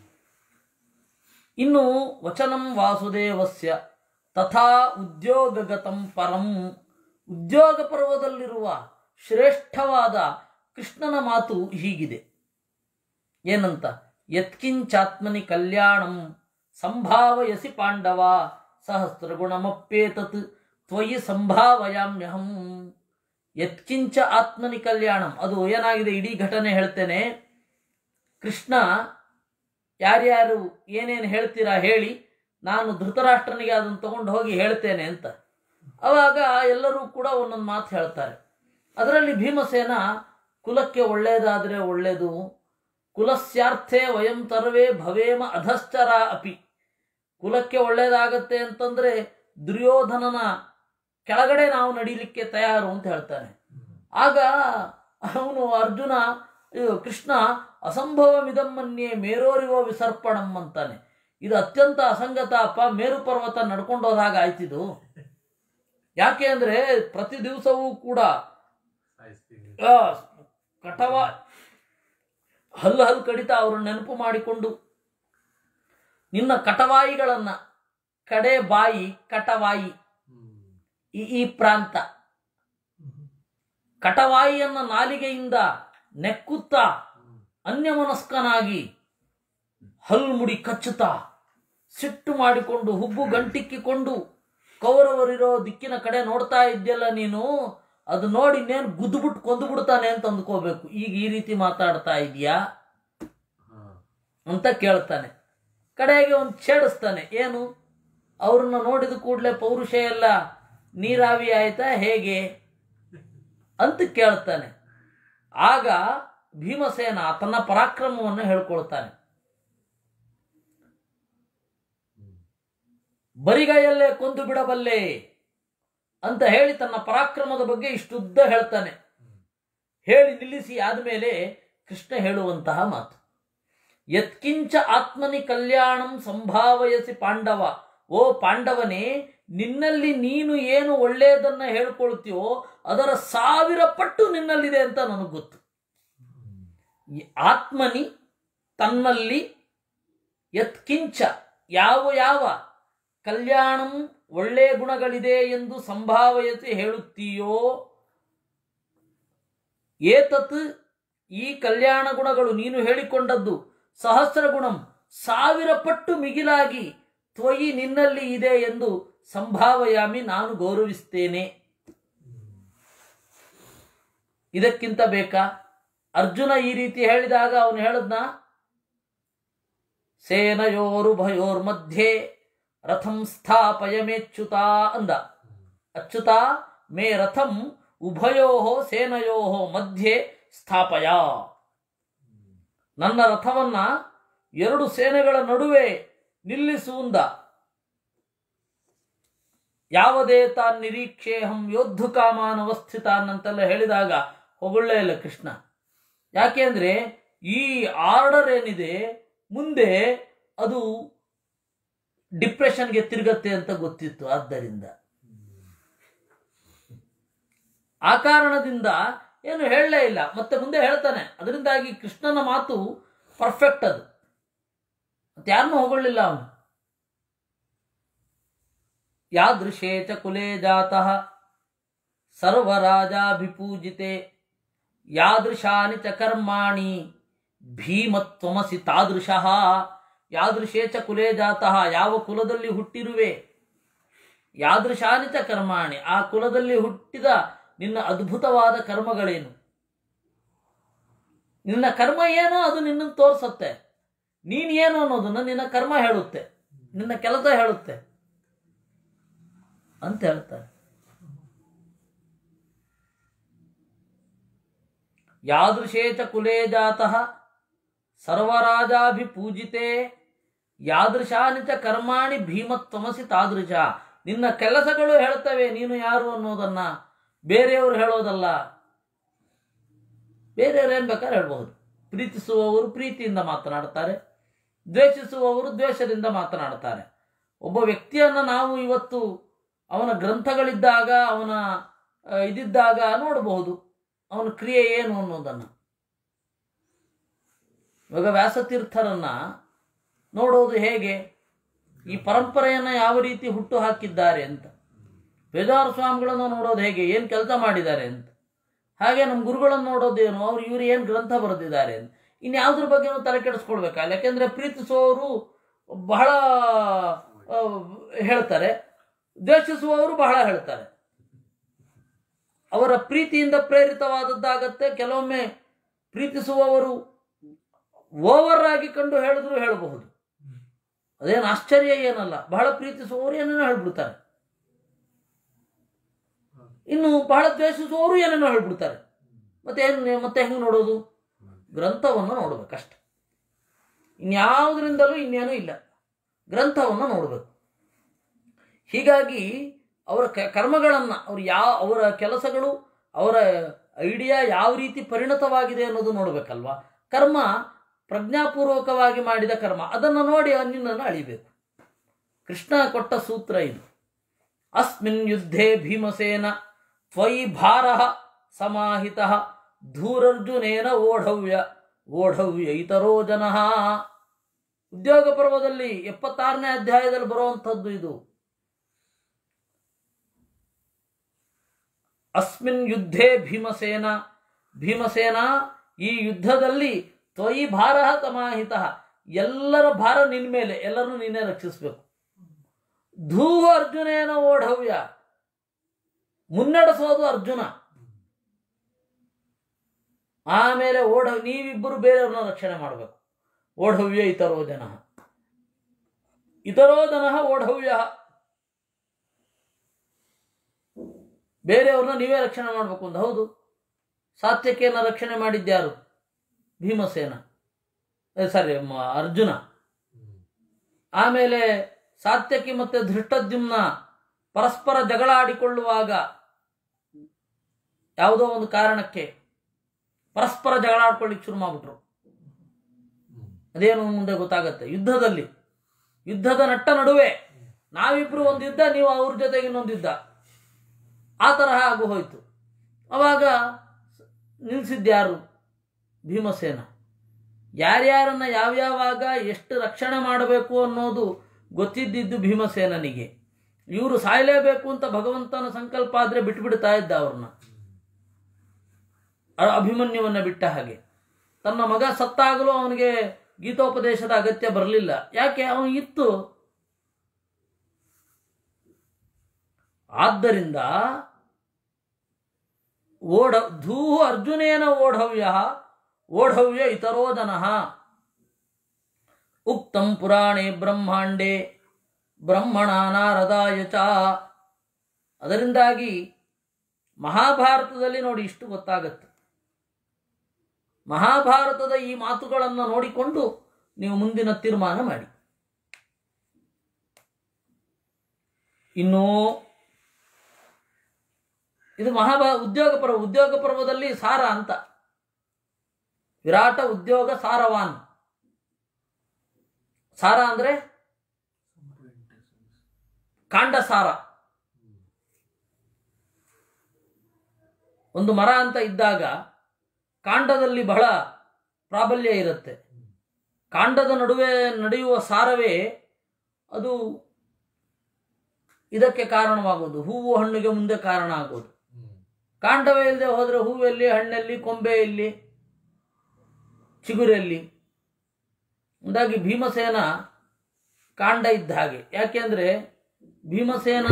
ಇನ್ನು ವಚನಂ ವಾಸುದೇವಸ್ಯ ತಥಾ ಉದ್ಯೋಗಗತಂ ಪರಂ ಉದ್ಯೋಗ ಪರ್ವದಲ್ಲಿರುವ ಶ್ರೇಷ್ಠವಾದ ಕೃಷ್ಣನ ಮಾತು ಹೀಗಿದೆ ಏನಂತ ಯತ್ಕಿಂಚಾತ್ಮನಿ ಕಲ್ಯಾಣಂ ಸಂಭಾವಯಸಿ ಪಾಂಡವ ಸಹಸ್ರಗುಣಮಪ್ಪೇತತ್ ತ್ವಯಿ ಸಂಭಾವಯಾಮ್ಯಹಂ ಯತ್ಕಿಂಚ ಆತ್ಮನಿ ಕಲ್ಯಾಣಂ ಅದು ಏನಾಗಿದೆ ಇಡೀ ಘಟನೆ ಹೇಳ್ತೇನೆ ಕೃಷ್ಣ ಯಾರ್ಯಾರು ಏನೇನು ಹೇಳ್ತೀರಾ ಹೇಳಿ ನಾನು ಧೃತರಾಷ್ಟ್ರನಿಗೆ ಅದನ್ನು ತಗೊಂಡು ಹೋಗಿ ಹೇಳ್ತೇನೆ ಅಂತ ಅವಾಗ ಎಲ್ಲರೂ ಕೂಡ ಒಂದೊಂದು ಮಾತು ಹೇಳ್ತಾರೆ ಅದರಲ್ಲಿ ಭೀಮಸೇನ ಕುಲಕ್ಕೆ ಒಳ್ಳೆಯದಾದರೆ ಒಳ್ಳೆಯದು ಕುಲಸ್ಯಾರ್ಥೆ ವಯಂ ತರ್ವೇ ಭವೇಮ ಅಧಶ್ಚರ ಅಪಿ ಕುಲಕ್ಕೆ ಒಳ್ಳೆಯದಾಗತ್ತೆ ಅಂತಂದ್ರೆ ದುರ್ಯೋಧನನ ಕೆಳಗಡೆ ನಾವು ನಡೀಲಿಕ್ಕೆ ತಯಾರು ಅಂತ ಹೇಳ್ತಾನೆ ಆಗ ಅವನು ಅರ್ಜುನ ಇದು ಕೃಷ್ಣ ಅಸಂಭವಮಿದಮ್ಮನ್ಯೇ ಮೇರೋರಿವ ವಿಸರ್ಪಣಂ ಅಂತಾನೆ ಇದು ಅತ್ಯಂತ ಅಸಂಗತ ಅಪ್ಪ ಮೇರು ಪರ್ವತ ನಡ್ಕೊಂಡು ಹೋದಾಗ ಆಯ್ತಿದು ಯಾಕೆ ಅಂದ್ರೆ ಪ್ರತಿ ದಿವಸವೂ ಕೂಡ ಸಾಯಿಸ್ತೀವಿ ಆ, ಕಟವ ಹಲ್ಲು ಹಲ್ಲು ಕಡಿತ ಅವ್ರನ್ನ ನೆನಪು ಮಾಡಿಕೊಂಡು ನಿನ್ನ ಕಟವಾಯಿಗಳನ್ನ ಕಡೆ ಬಾಯಿ ಕಟವಾಯಿ ಹ್ಮ್. ಈ ಈ ಪ್ರಾಂತ ಕಟವಾಯಿಯನ್ನ ನಾಲಿಗೆಯಿಂದ ನೆಕ್ಕುತ್ತಾ ಅನ್ಯಮನಸ್ಕನಾಗಿ ಹಲ್ಮುಡಿ ಕಚ್ಚುತ್ತಾ ಸಿಟ್ಟು ಮಾಡಿಕೊಂಡು ಹುಬ್ಬು ಗಂಟಿಕ್ಕಿಕೊಂಡು ಕೌರವರಿರೋ ದಿಕ್ಕಿನ ಕಡೆ ನೋಡ್ತಾ ಇದ್ಯಲ್ಲ ನೀನು ಅದು ನೋಡಿ ಇನ್ನೇನು ಗುದ್ದುಬಿಟ್ಟು ಕೊಂದು ಬಿಡ್ತಾನೆ ಅಂತ ಅಂದ್ಕೋಬೇಕು ಈಗ ಈ ರೀತಿ ಮಾತಾಡ್ತಾ ಇದೀಯಾ ಅಂತ ಕೇಳ್ತಾನೆ ಕಡೆಗೆ ಒಂದು ಛೇಡಿಸ್ತಾನೆ ಏನು ಅವ್ರನ್ನ ನೋಡಿದ ಕೂಡಲೇ ಪೌರುಷ ಎಲ್ಲ ನೀರಾವಿ ಆಯ್ತಾ ಹೇಗೆ ಅಂತ ಕೇಳ್ತಾನೆ ಆಗ ಭೀಮಸೇನ ತನ್ನ ಪರಾಕ್ರಮವನ್ನು ಹೇಳ್ಕೊಳ್ತಾನೆ ಬರಿಗೈಯಲ್ಲೇ ಕೊಂದು ಬಿಡಬಲ್ಲೆ ಅಂತ ಹೇಳಿ ತನ್ನ ಪರಾಕ್ರಮದ ಬಗ್ಗೆ ಇಷ್ಟುದ್ದ ಹೇಳ್ತಾನೆ ಹೇಳಿ ನಿಲ್ಲಿಸಿ ಆದಮೇಲೆ ಕೃಷ್ಣ ಹೇಳುವಂತಹ ಮಾತು ಯತ್ಕಿಂಚ ಆತ್ಮನಿ ಕಲ್ಯಾಣಂ ಸಂಭಾವಯಸಿ ಪಾಂಡವ ಓ ಪಾಂಡವನೇ ನಿನ್ನಲ್ಲಿ ನೀನು ಏನು ಒಳ್ಳೆಯದನ್ನ ಹೇಳ್ಕೊಳ್ತೀಯೋ ಅದರ ಸಾವಿರ ಪಟ್ಟು ನಿನ್ನಲ್ಲಿದೆ ಅಂತ ನನಗೆ ಗೊತ್ತು ಈ ಆತ್ಮನಿ ತನ್ನಲ್ಲಿ ಯತ್ಕಿಂಚ ಯಾವ ಯಾವ ಕಲ್ಯಾಣಂ ಒಳ್ಳೆಯ ಗುಣಗಳಿದೆ ಎಂದು ಸಂಭಾವಯತೆ ಹೇಳುತ್ತೀಯೋ ಏತತ್ ಈ ಕಲ್ಯಾಣ ಗುಣಗಳು ನೀನು ಹೇಳಿಕೊಂಡದ್ದು ಸಹಸ್ರ ಗುಣಂ ಸಾವಿರ ಪಟ್ಟು ಮಿಗಿಲಾಗಿ ತ್ವಯಿ ನಿನ್ನಲ್ಲಿ ಇದೆ ಎಂದು ಸಂಭಾವಯಾಮಿ ನಾನು ಗೌರವಿಸ್ತೇನೆ ಇದಕ್ಕಿಂತ ಬೇಕಾ ಅರ್ಜುನ ಈ ರೀತಿ ಹೇಳಿದಾಗ ಅವನು ಹೇಳದ್ನ ಸೇನಯೋರುಭಯೋರ್ ಮಧ್ಯೆ ರಥಂ ಸ್ಥಾಪಯ ಮೇಚ್ಯುತ ಅಂದ ಅಚ್ಯುತ ಮೇ ರಥಂ ಉಭಯೋ ಸೇನಯೋ ಮಧ್ಯೆ ಸ್ಥಾಪಯ ನನ್ನ ರಥವನ್ನ ಎರಡು ಸೇನೆಗಳ ನಡುವೆ ನಿಲ್ಲಿಸುವಂದ ಯಾವುದೇ ತಾನ್ ನಿರೀಕ್ಷೇಹಂ ಯೋದ್ಧು ಕಾಮಾನ್ ಅವಸ್ಥಿತಾನ್ ಅಂತೆಲ್ಲ ಹೇಳಿದಾಗ ಹೊಗಳೇ ಇಲ್ಲ ಕೃಷ್ಣ ಯಾಕೆ ಅಂದ್ರೆ ಈ ಆರ್ಡರ್ ಏನಿದೆ ಮುಂದೆ ಅದು ಡಿಪ್ರೆಷನ್ಗೆ ತಿರುಗತ್ತೆ ಅಂತ ಗೊತ್ತಿತ್ತು ಆದ್ದರಿಂದ ಆ ಕಾರಣದಿಂದ ಏನು ಹೇಳಲೇ ಇಲ್ಲ ಮತ್ತೆ ಮುಂದೆ ಹೇಳ್ತಾನೆ ಅದರಿಂದಾಗಿ ಕೃಷ್ಣನ ಮಾತು ಪರ್ಫೆಕ್ಟ್ ಅದು ಮತ್ತೆ ಯಾರನ್ನೂ ಹೊಗಳಿಲ್ಲ ಅವನು ಯಾದೃಶೇ ಚ ಕುಲೇ ಜಾತಃ ಸರ್ವರಾಜಾಭಿಪೂಜಿತೆ ಯಾದೃಶಾನಿ ಚ ಕರ್ಮಾಣಿ ಭೀಮತ್ವಮಸಿ ತಾದೃಶಃ ಯಾದೃಶೇ ಚ ಕುಲೇ ಜಾತಃ ಯಾವ ಕುಲದಲ್ಲಿ ಹುಟ್ಟಿರುವೆ ಯಾದೃಶಾನಿ ಚ ಕರ್ಮಾಣಿ ಆ ಕುಲದಲ್ಲಿ ಹುಟ್ಟಿದ ನಿನ್ನ ಅದ್ಭುತವಾದ ಕರ್ಮಗಳೇನು ನಿನ್ನ ಕರ್ಮ ಏನೋ ಅದು ನಿನ್ನನ್ನು ತೋರಿಸುತ್ತೆ ನೀನ್ ಏನು ಅನ್ನೋದನ್ನ ನಿನ್ನ ಕರ್ಮ ಹೇಳುತ್ತೆ ನಿನ್ನ ಕೆಲಸ ಹೇಳುತ್ತೆ ಅಂತ ಹೇಳ್ತಾರೆ ಯಾದೃಶೇ ಚ ಕುಲೇ ಜಾತಃ ಸರ್ವರಾಜಾಭಿಪೂಜಿತೆ ಯಾದೃಶಾನಿ ಚ ಕರ್ಮಾಣಿ ಭೀಮತ್ವಮಸಿ ತಾದೃಶ ನಿನ್ನ ಕೆಲಸಗಳು ಹೇಳ್ತವೆ ನೀನು ಯಾರು ಅನ್ನೋದನ್ನ ಬೇರೆಯವರು ಹೇಳೋದಲ್ಲ ಬೇರೆಯವರು ಏನ್ ಬೇಕಾದ್ರೆ ಹೇಳ್ಬಹುದು ಪ್ರೀತಿಸುವವರು ಪ್ರೀತಿಯಿಂದ ಮಾತನಾಡ್ತಾರೆ ದ್ವೇಷಿಸುವವರು ದ್ವೇಷದಿಂದ ಮಾತನಾಡ್ತಾರೆ ಒಬ್ಬ ವ್ಯಕ್ತಿಯನ್ನ ನಾವು ಇವತ್ತು ಅವನ ಗ್ರಂಥಗಳಿದ್ದಾಗ ಅವನ ಆ, ಇದಿದ್ದಾಗ ನೋಡಬಹುದು ಅವನ ಕ್ರಿಯೆ ಏನು ಅನ್ನೋದನ್ನು ಇವಾಗ ವ್ಯಾಸತೀರ್ಥರನ್ನ ನೋಡೋದು ಹೇಗೆ ಈ ಪರಂಪರೆಯನ್ನ ಯಾವ ರೀತಿ ಹುಟ್ಟು ಹಾಕಿದ್ದಾರೆ ಅಂತ ಬೇಜಾರ ಸ್ವಾಮಿಗಳನ್ನು ನೋಡೋದು ಹೇಗೆ ಏನು ಕೆಲಸ ಮಾಡಿದ್ದಾರೆ ಅಂತ ಹಾಗೆ ನಮ್ಮ ಗುರುಗಳನ್ನು ನೋಡೋದೇನು ಅವ್ರು ಇವರು ಏನು ಗ್ರಂಥ ಬರೆದಿದ್ದಾರೆ ಅಂತ ಇನ್ಯಾವುದ್ರ ಬಗ್ಗೆನೂ ತಲೆ ಕೆಡಿಸ್ಕೊಳ್ಬೇಕಾಗಿಲ್ಲ ಯಾಕೆಂದ್ರೆ ಪ್ರೀತಿಸುವವರು ಬಹಳ ಆ, ಹೇಳ್ತಾರೆ ದ್ವೇಷಿಸುವವರು ಬಹಳ ಹೇಳ್ತಾರೆ ಅವರ ಪ್ರೀತಿಯಿಂದ ಪ್ರೇರಿತವಾದದ್ದಾಗತ್ತೆ ಕೆಲವೊಮ್ಮೆ ಪ್ರೀತಿಸುವವರು ಓವರ್ ಆಗಿ ಕಂಡು ಹೇಳಿದ್ರು ಹೇಳಬಹುದು ಅದೇನು ಆಶ್ಚರ್ಯ ಏನಲ್ಲ ಬಹಳ ಪ್ರೀತಿಸುವವರು ಏನೇನೋ ಹೇಳ್ಬಿಡ್ತಾರೆ ಇನ್ನು ಬಹಳ ದ್ವೇಷಿಸುವವರು ಏನೇನೋ ಹೇಳ್ಬಿಡ್ತಾರೆ ಮತ್ತೆ ಏನು ಮತ್ತೆ ಹೆಂಗೆ ನೋಡೋದು ಗ್ರಂಥವನ್ನು ನೋಡ್ಬೇಕಷ್ಟೆ ಇನ್ಯಾವುದರಿಂದಲೂ ಇನ್ನೇನೂ ಇಲ್ಲ ಗ್ರಂಥವನ್ನು ನೋಡಬೇಕು ಹೀಗಾಗಿ ಅವರ ಕ ಕರ್ಮಗಳನ್ನು ಅವ್ರು ಯಾವ ಅವರ ಕೆಲಸಗಳು ಅವರ ಐಡಿಯಾ ಯಾವ ರೀತಿ ಪರಿಣತವಾಗಿದೆ ಅನ್ನೋದು ನೋಡಬೇಕಲ್ವಾ ಕರ್ಮ ಪ್ರಜ್ಞಾಪೂರ್ವಕವಾಗಿ ಮಾಡಿದ ಕರ್ಮ ಅದನ್ನು ನೋಡಿ ನಿನ್ನನ್ನು ಅಳಿಬೇಕು ಕೃಷ್ಣ ಕೊಟ್ಟ ಸೂತ್ರ ಇದು ಅಸ್ಮಿನ್ ಯುದ್ಧೇ ಭೀಮಸೇನ ತ್ವಯಿ ಭಾರ ಸಮಾಹಿತ ಧೂರರ್ಜುನೇನ ಓಢವ್ಯ ಓಢವ್ಯ ಇತರೋ ಜನಃ ಉದ್ಯೋಗ ಪರ್ವದಲ್ಲಿ ಎಪ್ಪತ್ತಾರನೇ ಅಧ್ಯಾಯದಲ್ಲಿ ಬರುವಂಥದ್ದು ಇದು ಅಸ್ಮಿನ್ ಯುದ್ಧೇ ಭೀಮಸೇನ ಭೀಮಸೇನ ಈ ಯುದ್ಧದಲ್ಲಿ ತ್ವಯಿ ಭಾರ ತಮಾಹಿತ ಎಲ್ಲರ ಭಾರ ನಿನ್ ಮೇಲೆ ಎಲ್ಲರನ್ನೂ ನೀನೇ ರಕ್ಷಿಸಬೇಕು ಧೂ ಅರ್ಜುನೇನ ಓಢವ್ಯ ಮುನ್ನಡೆಸೋದು ಅರ್ಜುನ ಆಮೇಲೆ ಓಢ ನೀವಿಬ್ಬರು ಬೇರೆಯವ್ರನ್ನ ರಕ್ಷಣೆ ಮಾಡಬೇಕು ಓಢವ್ಯ ಇತರೋ ಜನ ಇತರೋ ಜನ ಓಢವ್ಯ ಬೇರೆಯವ್ರನ್ನ ನೀವೇ ರಕ್ಷಣೆ ಮಾಡಬೇಕು ಅಂತ ಹೌದು ಸಾತ್ಯಕಿಯನ್ನ ರಕ್ಷಣೆ ಮಾಡಿದ್ಯಾರು ಭೀಮಸೇನ ಸಾರಿ ಅರ್ಜುನ ಆಮೇಲೆ ಸಾತ್ಯಕಿ ಮತ್ತೆ ಧೃಷ್ಟದ್ಯುಮ್ನ ಪರಸ್ಪರ ಜಗಳ ಆಡಿಕೊಳ್ಳುವಾಗ ಯಾವುದೋ ಒಂದು ಕಾರಣಕ್ಕೆ ಪರಸ್ಪರ ಜಗಳ ಆಡ್ಕೊಳ್ಳಿಕ್ಕೆ ಶುರು ಮಾಡ್ಬಿಟ್ರು ಅದೇನು ಮುಂದೆ ಗೊತ್ತಾಗತ್ತೆ ಯುದ್ಧದಲ್ಲಿ ಯುದ್ಧದ ನಟ್ಟ ನಡುವೆ ನಾವಿಬ್ರು ಒಂದು ಯುದ್ಧ ನೀವು ಅವ್ರ ಜೊತೆಗೆ ಇನ್ನೊಂದು ಯುದ್ಧ ಆ ತರಹ ಆಗು ಹೋಯ್ತು ಅವಾಗ ನಿಲ್ಲಿಸಿದ್ಯಾರು ಭೀಮಸೇನ ಯಾರ್ಯಾರನ್ನ ಯಾವ್ಯಾವಾಗ ಎಷ್ಟು ರಕ್ಷಣೆ ಮಾಡಬೇಕು ಅನ್ನೋದು ಗೊತ್ತಿದ್ದಿದ್ದು ಭೀಮಸೇನನಿಗೆ ಇವರು ಸಾಯಲೇಬೇಕು ಅಂತ ಭಗವಂತನ ಸಂಕಲ್ಪ ಆದ್ರೆ ಬಿಟ್ಬಿಡ್ತಾ ಇದ್ದ ಅವ್ರನ್ನ ಅ- ಅಭಿಮನ್ಯುವನ್ನ ಬಿಟ್ಟ ಹಾಗೆ ತನ್ನ ಮಗ ಸತ್ತಾಗಲೂ ಅವನಿಗೆ ಗೀತೋಪದೇಶದ ಅಗತ್ಯ ಬರಲಿಲ್ಲ ಯಾಕೆ ಅವನು ಇತ್ತು ಆದ್ದರಿಂದ ಓಢ ಧೂ ಅರ್ಜುನೇನ ಓಢವ್ಯ ಓಢವ್ಯ ಇತರೋ ಜನಃ ಉಕ್ತಂ ಪುರಾಣೆ ಬ್ರಹ್ಮಾಂಡೆ ಬ್ರಹ್ಮಣ ನಾರದಾಯ ಚ ಅದರಿಂದಾಗಿ ಮಹಾಭಾರತದಲ್ಲಿ ನೋಡಿ ಇಷ್ಟು ಗೊತ್ತಾಗತ್ತೆ ಮಹಾಭಾರತದ ಈ ಮಾತುಗಳನ್ನು ನೋಡಿಕೊಂಡು ನೀವು ಮುಂದಿನ ತೀರ್ಮಾನ ಮಾಡಿ ಇನ್ನು ಇದು ಮಹಾಭಾ ಉದ್ಯೋಗ ಪರ್ವ ಉದ್ಯೋಗ ಪರ್ವದಲ್ಲಿ ಸಾರ ಅಂತ ವಿರಾಟ ಉದ್ಯೋಗ ಸಾರವಾನ್ ಸಾರ ಅಂದ್ರೆ ಕಾಂಡ ಸಾರ ಒಂದು ಮರ ಅಂತ ಇದ್ದಾಗ ಕಾಂಡದಲ್ಲಿ ಬಹಳ ಪ್ರಾಬಲ್ಯ ಇರುತ್ತೆ ಕಾಂಡದ ನಡುವೆ ನಡೆಯುವ ಸಾರವೇ ಅದು ಇದಕ್ಕೆ ಕಾರಣವಾಗೋದು ಹೂವು ಹಣ್ಣಿಗೆ ಮುಂದೆ ಕಾರಣ ಆಗೋದು ಕಾಂಡವೇ ಇಲ್ಲದೆ ಹೋದ್ರೆ ಹೂವೆಲ್ಲಿ ಹಣ್ಣಲ್ಲಿ ಕೊಂಬೆ ಎಲ್ಲಿ ಚಿಗುರೆಲ್ಲಿ ಅಂದಾಗಿ ಭೀಮಸೇನ ಕಾಂಡ ಇದ್ದ ಹಾಗೆ ಯಾಕೆಂದ್ರೆ ಭೀಮಸೇನ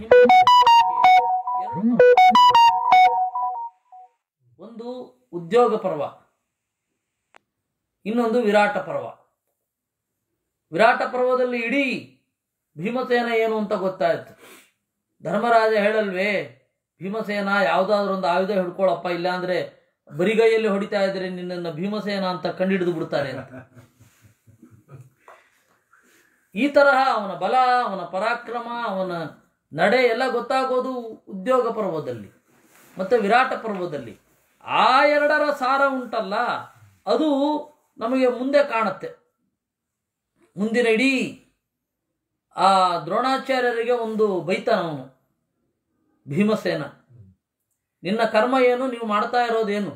ಒಂದು ಉದ್ಯೋಗ ಪರ್ವ ಇನ್ನೊಂದು ವಿರಾಟ ಪರ್ವ ವಿರಾಟ ಪರ್ವದಲ್ಲಿ ಇಡೀ ಭೀಮಸೇನ ಏನು ಅಂತ ಗೊತ್ತಾಯ್ತು ಧರ್ಮರಾಜ ಹೇಳಲ್ವೇ ಭೀಮಸೇನ ಯಾವುದಾದ್ರೂ ಒಂದು ಆಯುಧ ಹಿಡ್ಕೊಳಪ್ಪ ಇಲ್ಲಾಂದ್ರೆ ಬರಿಗೈಯಲ್ಲಿ ಹೊಡಿತಾ ಇದ್ರೆ ನಿನ್ನನ್ನು ಭೀಮಸೇನ ಅಂತ ಕಂಡಿಡಿದು ಬಿಡ್ತಾರೆ ಅಂತ ಈ ತರಹ ಅವನ ಬಲ ಅವನ ಪರಾಕ್ರಮ ಅವನ ನಡೆ ಎಲ್ಲ ಗೊತ್ತಾಗೋದು ಉದ್ಯೋಗ ಪರ್ವದಲ್ಲಿ ಮತ್ತೆ ವಿರಾಟ ಪರ್ವದಲ್ಲಿ ಆ ಎರಡರ ಸಾರ ಉಂಟಲ್ಲ ಅದು ನಮಗೆ ಮುಂದೆ ಕಾಣುತ್ತೆ ಮುಂದಿನ ಇಡೀ ಆ ದ್ರೋಣಾಚಾರ್ಯರಿಗೆ ಒಂದು ಬೈತಾನವನು ಭೀಮಸೇನ ನಿನ್ನ ಕರ್ಮ ಏನು ನೀವು ಮಾಡ್ತಾ ಇರೋದೇನು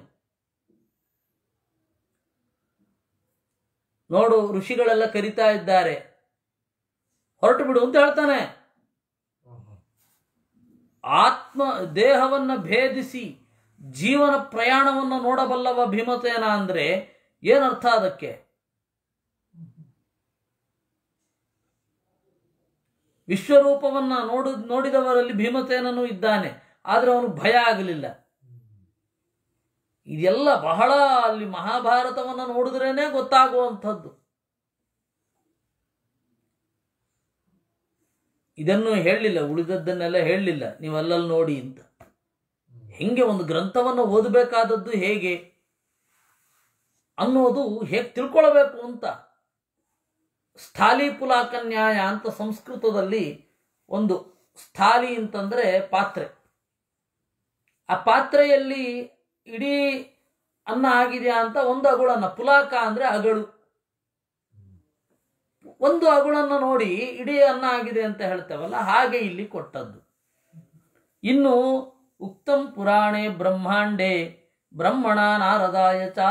ನೋಡು ಋಷಿಗಳೆಲ್ಲ ಕರಿತಾ ಇದ್ದಾರೆ ಹೊರಟು ಬಿಡು ಅಂತ ಹೇಳ್ತಾನೆ ಆತ್ಮ ದೇಹವನ್ನ ಭೇದಿಸಿ ಜೀವನ ಪ್ರಯಾಣವನ್ನು ನೋಡಬಲ್ಲವ ಭೀಮಸೇನ ಅಂದ್ರೆ ಏನರ್ಥ ಅದಕ್ಕೆ ವಿಶ್ವರೂಪವನ್ನ ನೋಡು ನೋಡಿದವರಲ್ಲಿ ಭೀಮಸೇನನು ಇದ್ದಾನೆ ಆದ್ರೆ ಅವನು ಭಯ ಆಗಲಿಲ್ಲ ಇದೆಲ್ಲ ಬಹಳ ಅಲ್ಲಿ ಮಹಾಭಾರತವನ್ನ ನೋಡಿದ್ರೇನೆ ಗೊತ್ತಾಗುವಂಥದ್ದು ಇದನ್ನು ಹೇಳಲಿಲ್ಲ ಉಳಿದದ್ದನ್ನೆಲ್ಲ ಹೇಳಲಿಲ್ಲ ನೀವು ಅಲ್ಲಲ್ಲಿ ನೋಡಿ ಅಂತ ಹೆಂಗೆ ಒಂದು ಗ್ರಂಥವನ್ನು ಓದಬೇಕಾದದ್ದು ಹೇಗೆ ಅನ್ನೋದು ಹೇಗೆ ತಿಳ್ಕೊಳ್ಬೇಕು ಅಂತ ಸ್ಥಾಲಿ ಪುಲಾಕ ನ್ಯಾಯ ಅಂತ ಸಂಸ್ಕೃತದಲ್ಲಿ ಒಂದು ಸ್ಥಾಲಿ ಅಂತಂದ್ರೆ ಪಾತ್ರೆ ಆ ಪಾತ್ರೆಯಲ್ಲಿ ಇಡೀ ಅನ್ನ ಆಗಿದೆಯಾ ಅಂತ ಒಂದು ಅಗುಳನ್ನ ಪುಲಾಕ ಅಂದ್ರೆ ಅಗಳು ಒಂದು ಅಗುಳನ್ನು ನೋಡಿ ಇಡೀ ಅನ್ನ ಆಗಿದೆ ಅಂತ ಹೇಳ್ತೇವಲ್ಲ ಹಾಗೆ ಇಲ್ಲಿ ಕೊಟ್ಟದ್ದು ಇನ್ನು ಉಕ್ತಂ ಪುರಾಣೆ ಬ್ರಹ್ಮಾಂಡೆ ಬ್ರಹ್ಮಣ ನಾರದಾಯ ಚ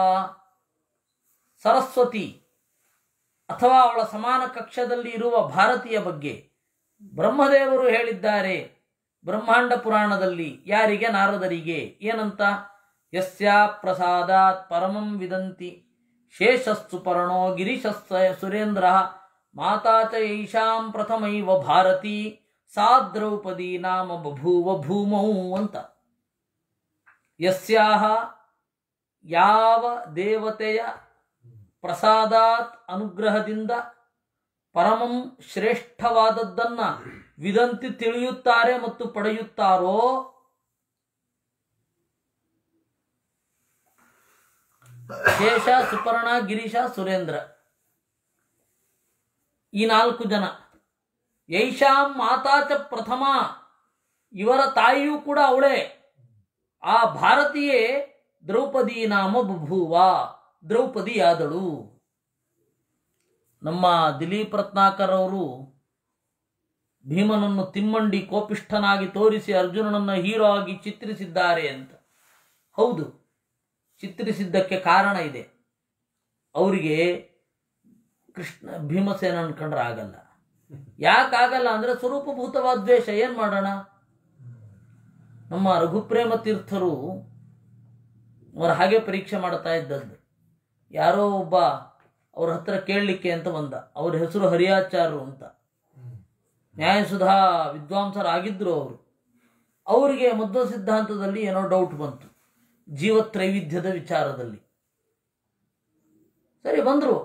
ಸರಸ್ವತಿ ಅಥವಾ ಅವಳ ಸಮಾನ ಕಕ್ಷದಲ್ಲಿ ಇರುವ ಭಾರತೀಯ ಬಗ್ಗೆ ಬ್ರಹ್ಮದೇವರು ಹೇಳಿದ್ದಾರೆ ಬ್ರಹ್ಮಾಂಡ ಪುರಾಣದಲ್ಲಿ ಯಾರಿಗೆ ನಾರದರಿಗೆ ಏನಂತ ಯಸ್ಯ ಪ್ರಸಾದಾತ್ ಪರಮಂ ವಿದಂತಿ ಶೇಷಸ್ಸು ಪರ್ಣೋ ಗಿರಿಶಸ್ಸ ಸುರೇಂದ್ರ ಮಾತಾ ಚ ಯೈಷಾಂ ಪ್ರಥಮೈವ ಭಾರತಿ ಸಾ ದ್ರೌಪದಿ ನಾಮ ಬಭೂವ ಭೂಮೌ ಅಂತ ಯಸ್ಯಾಹ ಯಾವ ದೇವತೆಯ ಪ್ರಸಾದಾತ್ ಅನುಗ್ರಹದಿಂದ ಪರಮಂ ಶ್ರೇಷ್ಠವಾದದ್ದನ್ನ ವಿದಂತಿ ತಿಳಿಯುತ್ತಾರೆ ಮತ್ತು ಪಡೆಯುತ್ತಾರೋ ಶೇಷ ಸುಪರ್ಣ ಗಿರೀಶ ಸುರೇಂದ್ರ ಈ ನಾಲ್ಕು ಜನ ಯೈಷಾಂ ಮಾತಾಚ ಪ್ರಥಮ ಇವರ ತಾಯಿಯೂ ಕೂಡ ಅವಳೇ ಆ ಭಾರತೀಯೇ ದ್ರೌಪದಿ ನಾಮ ಬಭೂವ ದ್ರೌಪದಿಯಾದಳು ನಮ್ಮ ದಿಲೀಪ್ ರತ್ನಾಕರ್ ಅವರು ಭೀಮನನ್ನು ತಿಮ್ಮಂಡಿ ಕೋಪಿಷ್ಠನಾಗಿ ತೋರಿಸಿ ಅರ್ಜುನನನ್ನು ಹೀರೋ ಆಗಿ ಚಿತ್ರಿಸಿದ್ದಾರೆ ಅಂತ ಹೌದು ಚಿತ್ರಿಸಿದ್ದಕ್ಕೆ ಕಾರಣ ಇದೆ ಅವರಿಗೆ ಕೃಷ್ಣ ಭೀಮಸೇನನ್ ಕಂಡ್ರೆ ಆಗಲ್ಲ ಯಾಕಾಗಲ್ಲ ಅಂದ್ರೆ ಸ್ವರೂಪಭೂತವಾದ ದ್ವೇಷ ಏನ್ ಮಾಡೋಣ ನಮ್ಮ ರಘುಪ್ರೇಮ ತೀರ್ಥರು ಅವರ ಹಾಗೆ ಪರೀಕ್ಷೆ ಮಾಡ್ತಾ ಇದ್ದದ್ದು ಯಾರೋ ಒಬ್ಬ ಅವ್ರ ಹತ್ರ ಕೇಳಲಿಕ್ಕೆ ಅಂತ ಬಂದ ಅವ್ರ ಹೆಸರು ಹರಿಯಾಚಾರ್ರು ಅಂತ ನ್ಯಾಯಸುಧಾ ವಿದ್ವಾಂಸರಾಗಿದ್ದರು ಅವರು ಅವರಿಗೆ ಮಧ್ವ ಸಿದ್ಧಾಂತದಲ್ಲಿ ಏನೋ ಡೌಟ್ ಬಂತು ಜೀವತ್ರೈವಿಧ್ಯದ ವಿಚಾರದಲ್ಲಿ ಸರಿ ಬಂದರು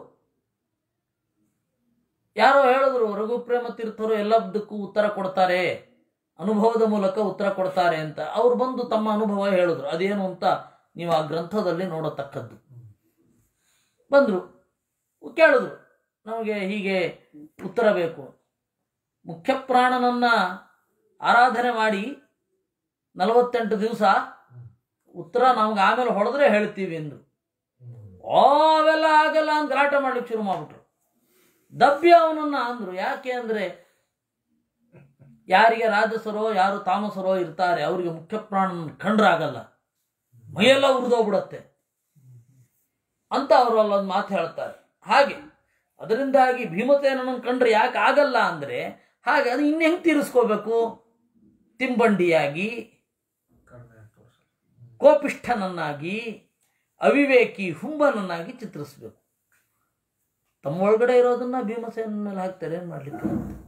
ಯಾರೋ ಹೇಳಿದ್ರು ರಘುಪ್ರೇಮ ತೀರ್ಥರು ಎಲ್ಲದಕ್ಕೂ ಉತ್ತರ ಕೊಡ್ತಾರೆ ಅನುಭವದ ಮೂಲಕ ಉತ್ತರ ಕೊಡ್ತಾರೆ ಅಂತ ಅವ್ರು ಬಂದು ತಮ್ಮ ಅನುಭವ ಹೇಳಿದ್ರು ಅದೇನು ಅಂತ ನೀವು ಆ ಗ್ರಂಥದಲ್ಲಿ ನೋಡತಕ್ಕದ್ದು ಬಂದರು ಕೇಳಿದ್ರು ನಮಗೆ ಹೀಗೆ ಉತ್ತರ ಬೇಕು ಮುಖ್ಯ ಪ್ರಾಣನನ್ನ ಆರಾಧನೆ ಮಾಡಿ ನಲವತ್ತೆಂಟು ದಿವಸ ಉತ್ತರ ನಮ್ಗೆ ಆಮೇಲೆ ಹೊಡೆದ್ರೆ ಹೇಳ್ತೀವಿ ಅಂದ್ರು ಓ ಅವೆಲ್ಲ ಆಗಲ್ಲ ಅಂತ ಗಲಾಟೆ ಮಾಡ್ಲಿಕ್ಕೆ ಶುರು ಮಾಡ್ಬಿಟ್ರು ದಬ್ಬಿ ಅವನನ್ನ ಅಂದ್ರು ಯಾಕೆ ಅಂದ್ರೆ ಯಾರಿಗೆ ರಾಜಸರೋ ಯಾರು ತಾಮಸರೋ ಇರ್ತಾರೆ ಅವರಿಗೆ ಮುಖ್ಯ ಪ್ರಾಣನ ಕಂಡ್ರಾಗಲ್ಲ ಮೈಯೆಲ್ಲ ಉರಿದೋಗ್ಬಿಡತ್ತೆ ಅಂತ ಅವರು ಅಲ್ಲೊಂದು ಮಾತು ಹೇಳ್ತಾರೆ ಹಾಗೆ ಅದರಿಂದಾಗಿ ಭೀಮಸೇನನ ಕಂಡ್ರೆ ಯಾಕೆ ಆಗಲ್ಲ ಅಂದ್ರೆ ಹಾಗೆ ಅದು ಇನ್ನು ಹೆಂಗೆ ತೀರಿಸ್ಕೋಬೇಕು ತಿಂಬಂಡಿಯಾಗಿ ಕಡಿಮೆ ತೋರಿಸ ಕೋಪಿಷ್ಠನನ್ನಾಗಿ ಅವಿವೇಕಿ ಹುಂಬನನ್ನಾಗಿ ಚಿತ್ರಿಸ್ಬೇಕು ತಮ್ಮ ಒಳಗಡೆ ಇರೋದನ್ನ ಭೀಮಸೇನ ಮೇಲೆ ಹಾಕ್ತಾರೆ ಏನ್ ಮಾಡ್ಲಿಕ್ಕೆ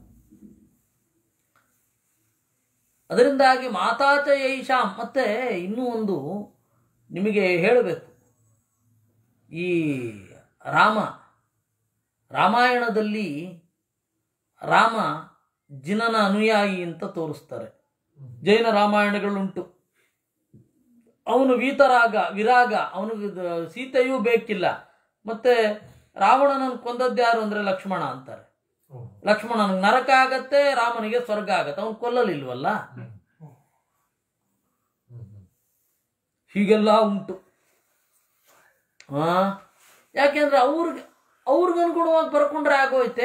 ಅದರಿಂದಾಗಿ ಮಾತಾಚ ಯೈಷಾಂ ಮತ್ತೆ ಇನ್ನೂ ಒಂದು ನಿಮಗೆ ಹೇಳಬೇಕು ಈ ರಾಮ ರಾಮಾಯಣದಲ್ಲಿ ರಾಮ ಜಿನನ ಅನುಯಾಯಿ ಅಂತ ತೋರಿಸ್ತಾರೆ ಜೈನ ರಾಮಾಯಣಗಳುಂಟು ಅವನು ವೀತರಾಗ ವಿರಾಗ ಅವನಿಗೆ ದ- ಸೀತೆಯೂ ಬೇಕಿಲ್ಲ ಮತ್ತೆ ರಾವಣನನ್ನು ಕೊಂದದ್ದು ಯಾರು ಅಂದ್ರೆ ಲಕ್ಷ್ಮಣ ಅಂತಾರೆ ಲಕ್ಷ್ಮಣನಿಗೆ ನರಕ ಆಗತ್ತೆ ರಾಮನಿಗೆ ಸ್ವರ್ಗ ಆಗತ್ತೆ ಅವನು ಕೊಲ್ಲಲಿಲ್ವಲ್ಲ ಹೀಗೆಲ್ಲ ಉಂಟು ಆ ಯಾಕೆಂದ್ರೆ ಅವ್ರಿಗೆ ಅವ್ರಿಗನುಗುಣವಾಗಿ ಬರ್ಕೊಂಡ್ರೆ ಆಗೋಯ್ತೆ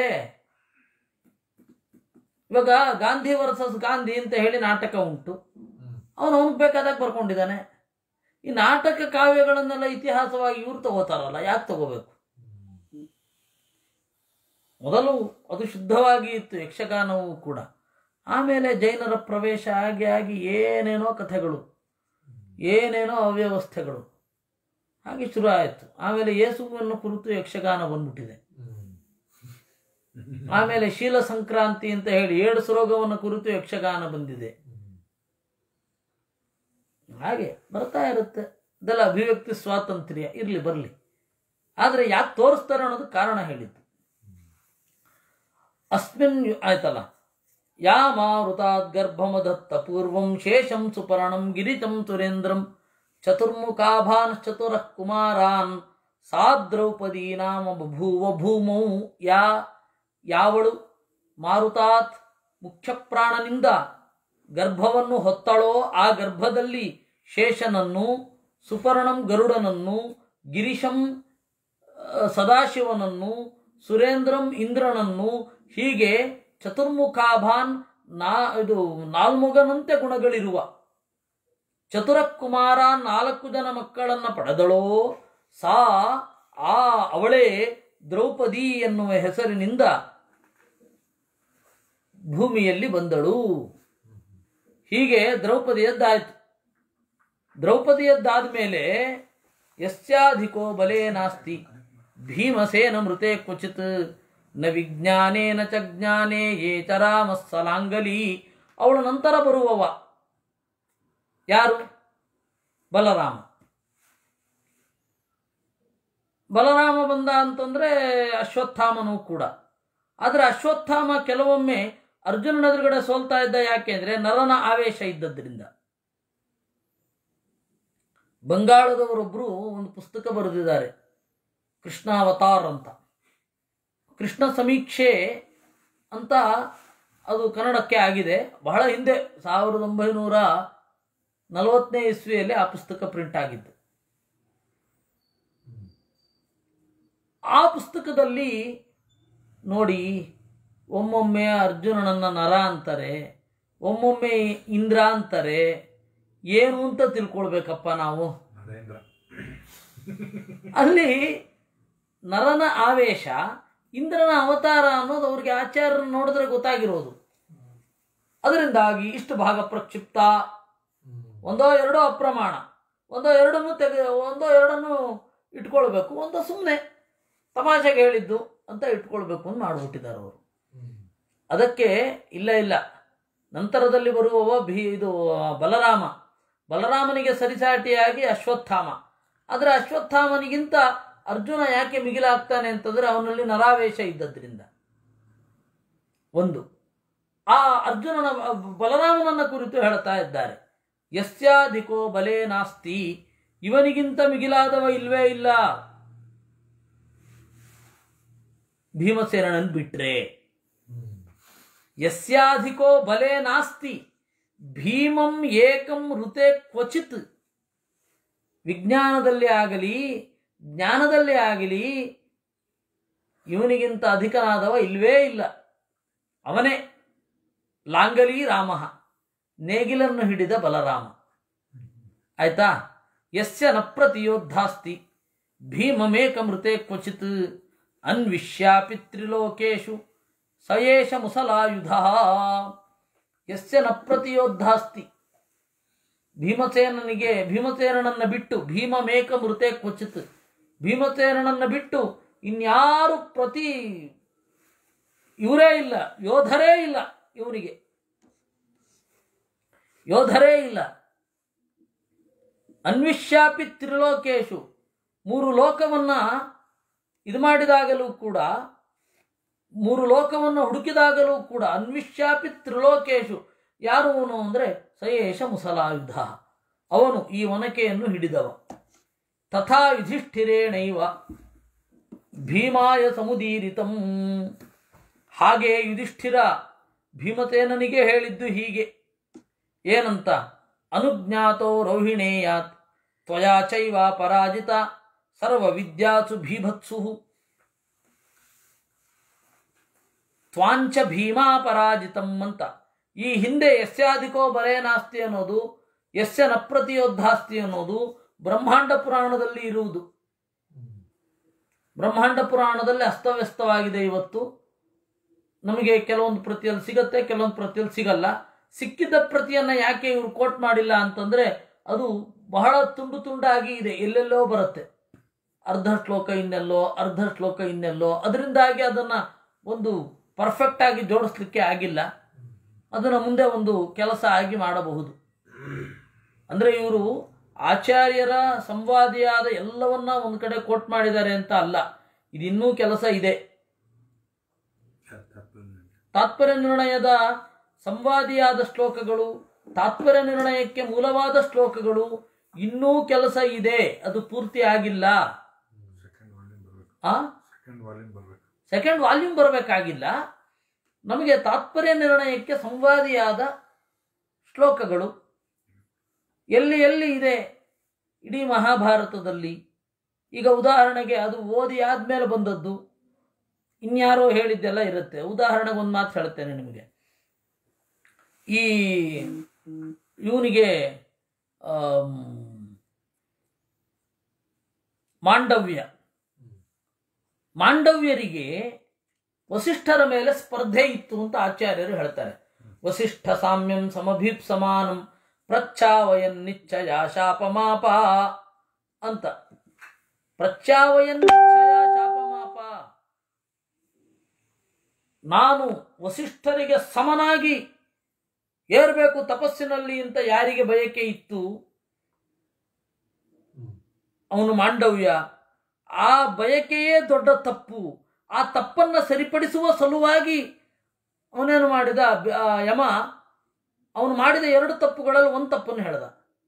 ಇವಾಗ ಗಾಂಧಿ ವರ್ಸಸ್ ಗಾಂಧಿ ಅಂತ ಹೇಳಿ ನಾಟಕ ಉಂಟು ಅವನು ಅವನಿಗೆ ಬೇಕಾದಾಗ ಬರ್ಕೊಂಡಿದ್ದಾನೆ ಈ ನಾಟಕ ಕಾವ್ಯಗಳನ್ನೆಲ್ಲ ಇತಿಹಾಸವಾಗಿ ಇವ್ರು ತಗೋತಾರಲ್ಲ ಯಾಕೆ ತಗೋಬೇಕು ಮೊದಲು ಅದು ಶುದ್ಧವಾಗಿ ಇತ್ತು ಯಕ್ಷಗಾನವೂ ಕೂಡ ಆಮೇಲೆ ಜೈನರ ಪ್ರವೇಶ ಆಗಿ ಆಗಿ ಏನೇನೋ ಕಥೆಗಳು ಏನೇನೋ ಅವ್ಯವಸ್ಥೆಗಳು ಹಾಗೆ ಶುರು ಆಯಿತು ಆಮೇಲೆ ಯೇಸುವನ್ನು ಕುರಿತು ಯಕ್ಷಗಾನ ಬಂದ್ಬಿಟ್ಟಿದೆ ಆಮೇಲೆ ಶೀಲ ಸಂಕ್ರಾಂತಿ ಅಂತ ಹೇಳಿ ಏಳು ಸುರೋಗವನ್ನು ಕುರಿತು ಯಕ್ಷಗಾನ ಬಂದಿದೆ ಹಾಗೆ ಬರ್ತಾ ಇರುತ್ತೆ ಇದೆಲ್ಲ ಅಭಿವ್ಯಕ್ತಿ ಸ್ವಾತಂತ್ರ್ಯ ಇರಲಿ ಬರಲಿ ಆದರೆ ಯಾಕೆ ತೋರಿಸ್ತಾರೆ ಅನ್ನೋದು ಕಾರಣ ಹೇಳಿದ್ದು ಅಸ್ಮಿನ್ ಯು- ಆಯ್ತಲ್ಲ ಯಾ ಮಾರುತಾದ್ ಗರ್ಭಮದತ್ತ ಪೂರ್ವಂ ಶೇಷಂ ಸುಪರ್ಣಂ ಗಿರಿಜಂ ಸುರೇಂದ್ರಂ ಚತುರ್ಮುಖಾಭಾನ್ ಚತುರ ಕುಮಾರಾನ್ ಸಾ ದ್ರೌಪದಿ ನಾಮ ಬಭೂವ ಭೂಮೌ ಯಾ ಯಾವಳು ಮಾರುತಾತ್ ಮುಖ್ಯ ಪ್ರಾಣನಿಂದ ಗರ್ಭವನ್ನು ಹೊತ್ತಳೋ ಆ ಗರ್ಭದಲ್ಲಿ ಶೇಷನನ್ನು ಸುಪರ್ಣಂ ಗರುಡನನ್ನು ಗಿರಿಶಂ ಆ, ಸದಾಶಿವನನ್ನು ಸುರೇಂದ್ರಂ ಇಂದ್ರನನ್ನು ಹೀಗೆ ಚತುರ್ಮುಖಾಭಾನ್ ನಾ ಇದು ನಾಲ್ಮುಗನಂತೆ ಗುಣಗಳಿರುವ ಚತುರಕುಮಾರ ನಾಲ್ಕು ಜನ ಮಕ್ಕಳನ್ನ ಪಡೆದಳೋ ಸಾ ಆ ಅವಳೇ ದ್ರೌಪದಿ ಎನ್ನುವ ಹೆಸರಿನಿಂದ ಭೂಮಿಯಲ್ಲಿ ಬಂದಳು ಹೀಗೆ ದ್ರೌಪದಿಯದ್ದಾಯ್ತು ದ್ರೌಪದಿಯದ್ದಾದ ಮೇಲೆ ಯಸ್ಯಾಧಿಕೋ ಬಲೇ ನಾಸ್ತಿ ಭೀಮಸೇನ ಮೃತೆ ಕ್ವಚಿತ್ ನ ವಿಜ್ಞಾನೇನ ಚ ಜ್ಞಾನೇ ಯೇ ಚ ರಾಮಸ್ಸಲಾಂಗಲಿ ಅವಳ ನಂತರ ಬರುವವ ಯಾರು ಬಲರಾಮ ಬಲರಾಮ ಬಂದ ಅಂತಂದ್ರೆ ಅಶ್ವತ್ಥಾಮನು ಕೂಡ ಆದರೆ ಅಶ್ವತ್ಥಾಮ ಕೆಲವೊಮ್ಮೆ ಅರ್ಜುನನ ಎದುರುಗಡೆ ಸೋಲ್ತಾ ಇದ್ದ ಯಾಕೆಂದ್ರೆ ನರನ ಆವೇಶ ಇದ್ದದ್ರಿಂದ ಬಂಗಾಳದವರೊಬ್ಬರು ಒಂದು ಪುಸ್ತಕ ಬರೆದಿದ್ದಾರೆ ಕೃಷ್ಣಾವತಾರ್ ಅಂತ ಕೃಷ್ಣ ಸಮೀಕ್ಷೆ ಅಂತ ಅದು ಕನ್ನಡಕ್ಕೆ ಆಗಿದೆ ಬಹಳ ಹಿಂದೆ ಸಾವಿರದ ಒಂಬೈನೂರ ನಲವತ್ತನೇ ಇಸ್ವಿಯಲ್ಲಿ ಆ ಪುಸ್ತಕ ಪ್ರಿಂಟ್ ಆಗಿದ್ದು ಆ ಪುಸ್ತಕದಲ್ಲಿ ನೋಡಿ ಒಮ್ಮೊಮ್ಮೆ ಅರ್ಜುನನನ್ನ ನರ ಅಂತಾರೆ ಒಮ್ಮೊಮ್ಮೆ ಇಂದ್ರ ಅಂತಾರೆ ಏನು ಅಂತ ತಿಳ್ಕೊಳ್ಬೇಕಪ್ಪ ನಾವು ನರೇಂದ್ರ ಅಲ್ಲಿ ನರನ ಆವೇಶ ಇಂದ್ರನ ಅವತಾರ ಅನ್ನೋದು ಅವ್ರಿಗೆ ಆಚಾರ್ಯರು ನೋಡಿದ್ರೆ ಗೊತ್ತಾಗಿರೋದು ಅದರಿಂದಾಗಿ ಇಷ್ಟು ಭಾಗ ಪ್ರಕ್ಷಿಪ್ತ ಒಂದೋ ಎರಡೋ ಅಪ್ರಮಾಣ ಒಂದೋ ಎರಡನ್ನು ತೆಗೆ ಒಂದೋ ಎರಡನ್ನು ಇಟ್ಕೊಳ್ಬೇಕು ಒಂದೋ ಸುಮ್ಮನೆ ತಮಾಷೆಗೆ ಹೇಳಿದ್ದು ಅಂತ ಇಟ್ಕೊಳ್ಬೇಕು ಅಂತ ಮಾಡಿಬಿಟ್ಟಿದ್ದಾರೆ ಅವರು ಅದಕ್ಕೆ ಇಲ್ಲ ಇಲ್ಲ ನಂತರದಲ್ಲಿ ಬರುವವ ಭೀ ಇದು ಬಲರಾಮ ಬಲರಾಮನಿಗೆ ಸರಿಸಾಟಿಯಾಗಿ ಅಶ್ವತ್ಥಾಮ ಆದರೆ ಅಶ್ವತ್ಥಾಮನಿಗಿಂತ ಅರ್ಜುನ ಯಾಕೆ ಮಿಗಿಲಾಗ್ತಾನೆ ಅಂತಂದ್ರೆ ಅವನಲ್ಲಿ ನರಾವೇಶ ಇದ್ದದ್ರಿಂದ ಒಂದು ಆ ಅರ್ಜುನನ ಬಲರಾಮನನ್ನ ಕುರಿತು ಹೇಳ್ತಾ ಇದ್ದಾರೆ ಯಸ್ಯಾಧಿಕೋ ಬಲೇ ನಾಸ್ತಿ ಇವನಿಗಿಂತ ಮಿಗಿಲಾದವ ಇಲ್ವೇ ಇಲ್ಲ ಭೀಮಸೇನನ್ ಬಿಟ್ರೆ ಯಸ್ಯಾಧಿಕೋ ಬಲೇ ನಾಸ್ತಿ ಭೀಮಂ ಏಕಂ ಋತೆ ಕ್ವಚಿತ್ ವಿಜ್ಞಾನದಲ್ಲಿ ಆಗಲಿ ಜ್ಞಾನದಲ್ಲಿ ಆಗಲಿ ಇವನಿಗಿಂತ ಅಧಿಕನಾದವ ಇಲ್ವೇ ಇಲ್ಲ ಅವನೇ ಲಾಂಗಲಿ ರಾಮ ನೇಗಿಲನ್ನು ಹಿಡಿದ ಬಲರಾಮ ಆಯ್ತಾ ಯಸ್ಯ ನ ಪ್ರತಿಯೋದ್ಧಾಸ್ತಿ ಭೀಮಮೇಕಮೃತೆ ಕ್ವಚಿತ್ ಅನ್ವಿಷ್ಯಾಪಿ ತ್ರಿಲೋಕೇಶು ಸಯೇಷ ಮುಸಲಾಯುಧ ಯಸ್ಯ ನ ಪ್ರತಿಯೋದ್ಧಾಸ್ತಿ ಭೀಮಸೇನನಿಗೆ ಭೀಮಸೇನನನ್ನ ಬಿಟ್ಟು ಭೀಮಮೇಕ ಮೃತೆ ಕ್ವಚಿತ್ ಭೀಮಸೇನನನ್ನ ಬಿಟ್ಟು ಇನ್ಯಾರು ಪ್ರತಿ ಇವರೇ ಇಲ್ಲ ಯೋಧರೇ ಇಲ್ಲ ಇವನಿಗೆ ಯೋಧರೇ ಇಲ್ಲ ಅನ್ವಿಷ್ಯಾಪಿ ತ್ರಿಲೋಕೇಶು ಮೂರು ಲೋಕವನ್ನ ಇದು ಮಾಡಿದಾಗಲೂ ಕೂಡ ಮೂರು ಲೋಕವನ್ನು ಹುಡುಕಿದಾಗಲೂ ಕೂಡ ಅನ್ವಿಷ್ಯಾಪಿ ತ್ರಿಲೋಕೇಶು ಯಾರು ಅವನು ಅಂದರೆ ಸಯೇಷ ಮುಸಲಾಯುಧ ಅವನು ಈ ಒನಕೆಯನ್ನು ಹಿಡಿದವ ತಥಾ ಯುಧಿಷ್ಠಿರೇಣೈವ ಭೀಮಾಯ ಸಮುದೀರಿತಂ ಹಾಗೆ ಯುಧಿಷ್ಠಿರ ಭೀಮಸೇನನಿಗೆ ಹೇಳಿದ್ದು ಹೀಗೆ ಏನಂತ ಅನುಜ್ಞಾತೋ ರೋಹಿಣೇಯಾತ್ ತ್ವಯಾ ಚೈವ ಪರಾಜಿತ ಸರ್ವ ವಿದ್ಯಾಸು ಭೀಭತ್ಸು ತ್ವಾಂಚ ಭೀಮಾ ಪರಾಜಿತಂ ಅಂತ ಈ ಹಿಂದೆ ಯಸ್ಯಾಧಿಕೋ ಬಲೇ ನಾಸ್ತಿ ಅನ್ನೋದು ಯಸ್ಯ ನ ಪ್ರತಿಯೋದ್ಧಾಸ್ತಿ ಅನ್ನೋದು ಬ್ರಹ್ಮಾಂಡ ಪುರಾಣದಲ್ಲಿ ಇರುವುದು ಬ್ರಹ್ಮಾಂಡ ಪುರಾಣದಲ್ಲಿ ಅಸ್ತವ್ಯಸ್ತವಾಗಿದೆ ಇವತ್ತು ನಮಗೆ ಕೆಲವೊಂದು ಪ್ರತಿಯಲ್ಲಿ ಸಿಗತ್ತೆ ಕೆಲವೊಂದು ಪ್ರತಿಯಲ್ಲಿ ಸಿಗಲ್ಲ ಸಿಕ್ಕಿದ್ದ ಪ್ರತಿಯನ್ನ ಯಾಕೆ ಇವರು ಕೋಟ್ ಮಾಡಿಲ್ಲ ಅಂತಂದ್ರೆ ಅದು ಬಹಳ ತುಂಡು ತುಂಡಾಗಿ ಇದೆ ಎಲ್ಲೆಲ್ಲೋ ಬರುತ್ತೆ ಅರ್ಧ ಶ್ಲೋಕ ಇನ್ನೆಲ್ಲೋ ಅರ್ಧ ಶ್ಲೋಕ ಇನ್ನೆಲ್ಲೋ ಅದರಿಂದಾಗಿ ಅದನ್ನ ಒಂದು ಪರ್ಫೆಕ್ಟ್ ಆಗಿ ಜೋಡಿಸ್ಲಿಕ್ಕೆ ಆಗಿಲ್ಲ ಅದನ್ನ ಮುಂದೆ ಒಂದು ಕೆಲಸ ಆಗಿ ಮಾಡಬಹುದು ಅಂದ್ರೆ ಇವರು ಆಚಾರ್ಯರ ಸಂವಾದಿಯಾದ ಎಲ್ಲವನ್ನ ಒಂದು ಕಡೆ ಕೋಟ್ ಮಾಡಿದ್ದಾರೆ ಅಂತ ಅಲ್ಲ ಇದಿನ್ನೂ ಕೆಲಸ ಇದೆ ತಾತ್ಪರ್ಯ ನಿರ್ಣಯದ ಸಂವಾದಿಯಾದ ಶ್ಲೋಕಗಳು ತಾತ್ಪರ್ಯ ನಿರ್ಣಯಕ್ಕೆ ಮೂಲವಾದ ಶ್ಲೋಕಗಳು ಇನ್ನೂ ಕೆಲಸ ಇದೆ ಅದು ಪೂರ್ತಿ ಆಗಿಲ್ಲ ಸೆಕೆಂಡ್ ವಾಲ್ಯೂಮ್ ಬರಬೇಕು ಆ ಸೆಕೆಂಡ್ ವಾಲ್ಯೂಮ್ ಬರಬೇಕು ಸೆಕೆಂಡ್ ವಾಲ್ಯೂಮ್ ಬರಬೇಕಾಗಿಲ್ಲ ನಮಗೆ ತಾತ್ಪರ್ಯ ನಿರ್ಣಯಕ್ಕೆ ಸಂವಾದಿಯಾದ ಶ್ಲೋಕಗಳು ಎಲ್ಲಿ ಎಲ್ಲಿ ಇದೆ ಇಡೀ ಮಹಾಭಾರತದಲ್ಲಿ ಈಗ ಉದಾಹರಣೆಗೆ ಅದು ಓದಿ ಆದ್ಮೇಲೆ ಬಂದದ್ದು ಇನ್ಯಾರೋ ಹೇಳಿದ್ದೆಲ್ಲ ಇರುತ್ತೆ ಉದಾಹರಣೆಗೆ ಒಂದು ಮಾತು ಹೇಳ್ತೇನೆ ನಿಮಗೆ ಈ ಇವನಿಗೆ ಆಮ್, ಮಾಂಡವ್ಯ ಮಾಂಡವ್ಯರಿಗೆ ವಸಿಷ್ಠರ ಮೇಲೆ ಸ್ಪರ್ಧೆ ಇತ್ತು ಅಂತ ಆಚಾರ್ಯರು ಹೇಳ್ತಾರೆ ವಸಿಷ್ಠ ಸಾಮ್ಯಂ ಸಮಭೀಪ್ಸಮಾನಂ ಪ್ರಚ್ಛಾವಯನ್ ನಿಶ್ಚಯ ಶಾಪಮಾಪ ಅಂತ ಪ್ರಚ್ಛಾವಯನ್ ನಿಶ್ಚಯ ಶಾಪಮಾಪ ನಾನು ವಸಿಷ್ಠರಿಗೆ ಸಮನಾಗಿ ಏರ್ಬೇಕು ತಪಸ್ಸಿನಲ್ಲಿ ಅಂತ ಯಾರಿಗೆ ಬಯಕೆ ಇತ್ತು ಅವನು ಮಾಂಡವ್ಯ ಆ ಬಯಕೆಯೇ ದೊಡ್ಡ ತಪ್ಪು ಆ ತಪ್ಪನ್ನ ಸರಿಪಡಿಸುವ ಸಲುವಾಗಿ ಅವನೇನು ಮಾಡಿದ ಬ- ಆ ಯಮ ಅವನು ಮಾಡಿದ ಎರಡು ತಪ್ಪುಗಳಲ್ಲಿ ಒಂದು ತಪ್ಪನ್ನು ಹೇಳ್ದ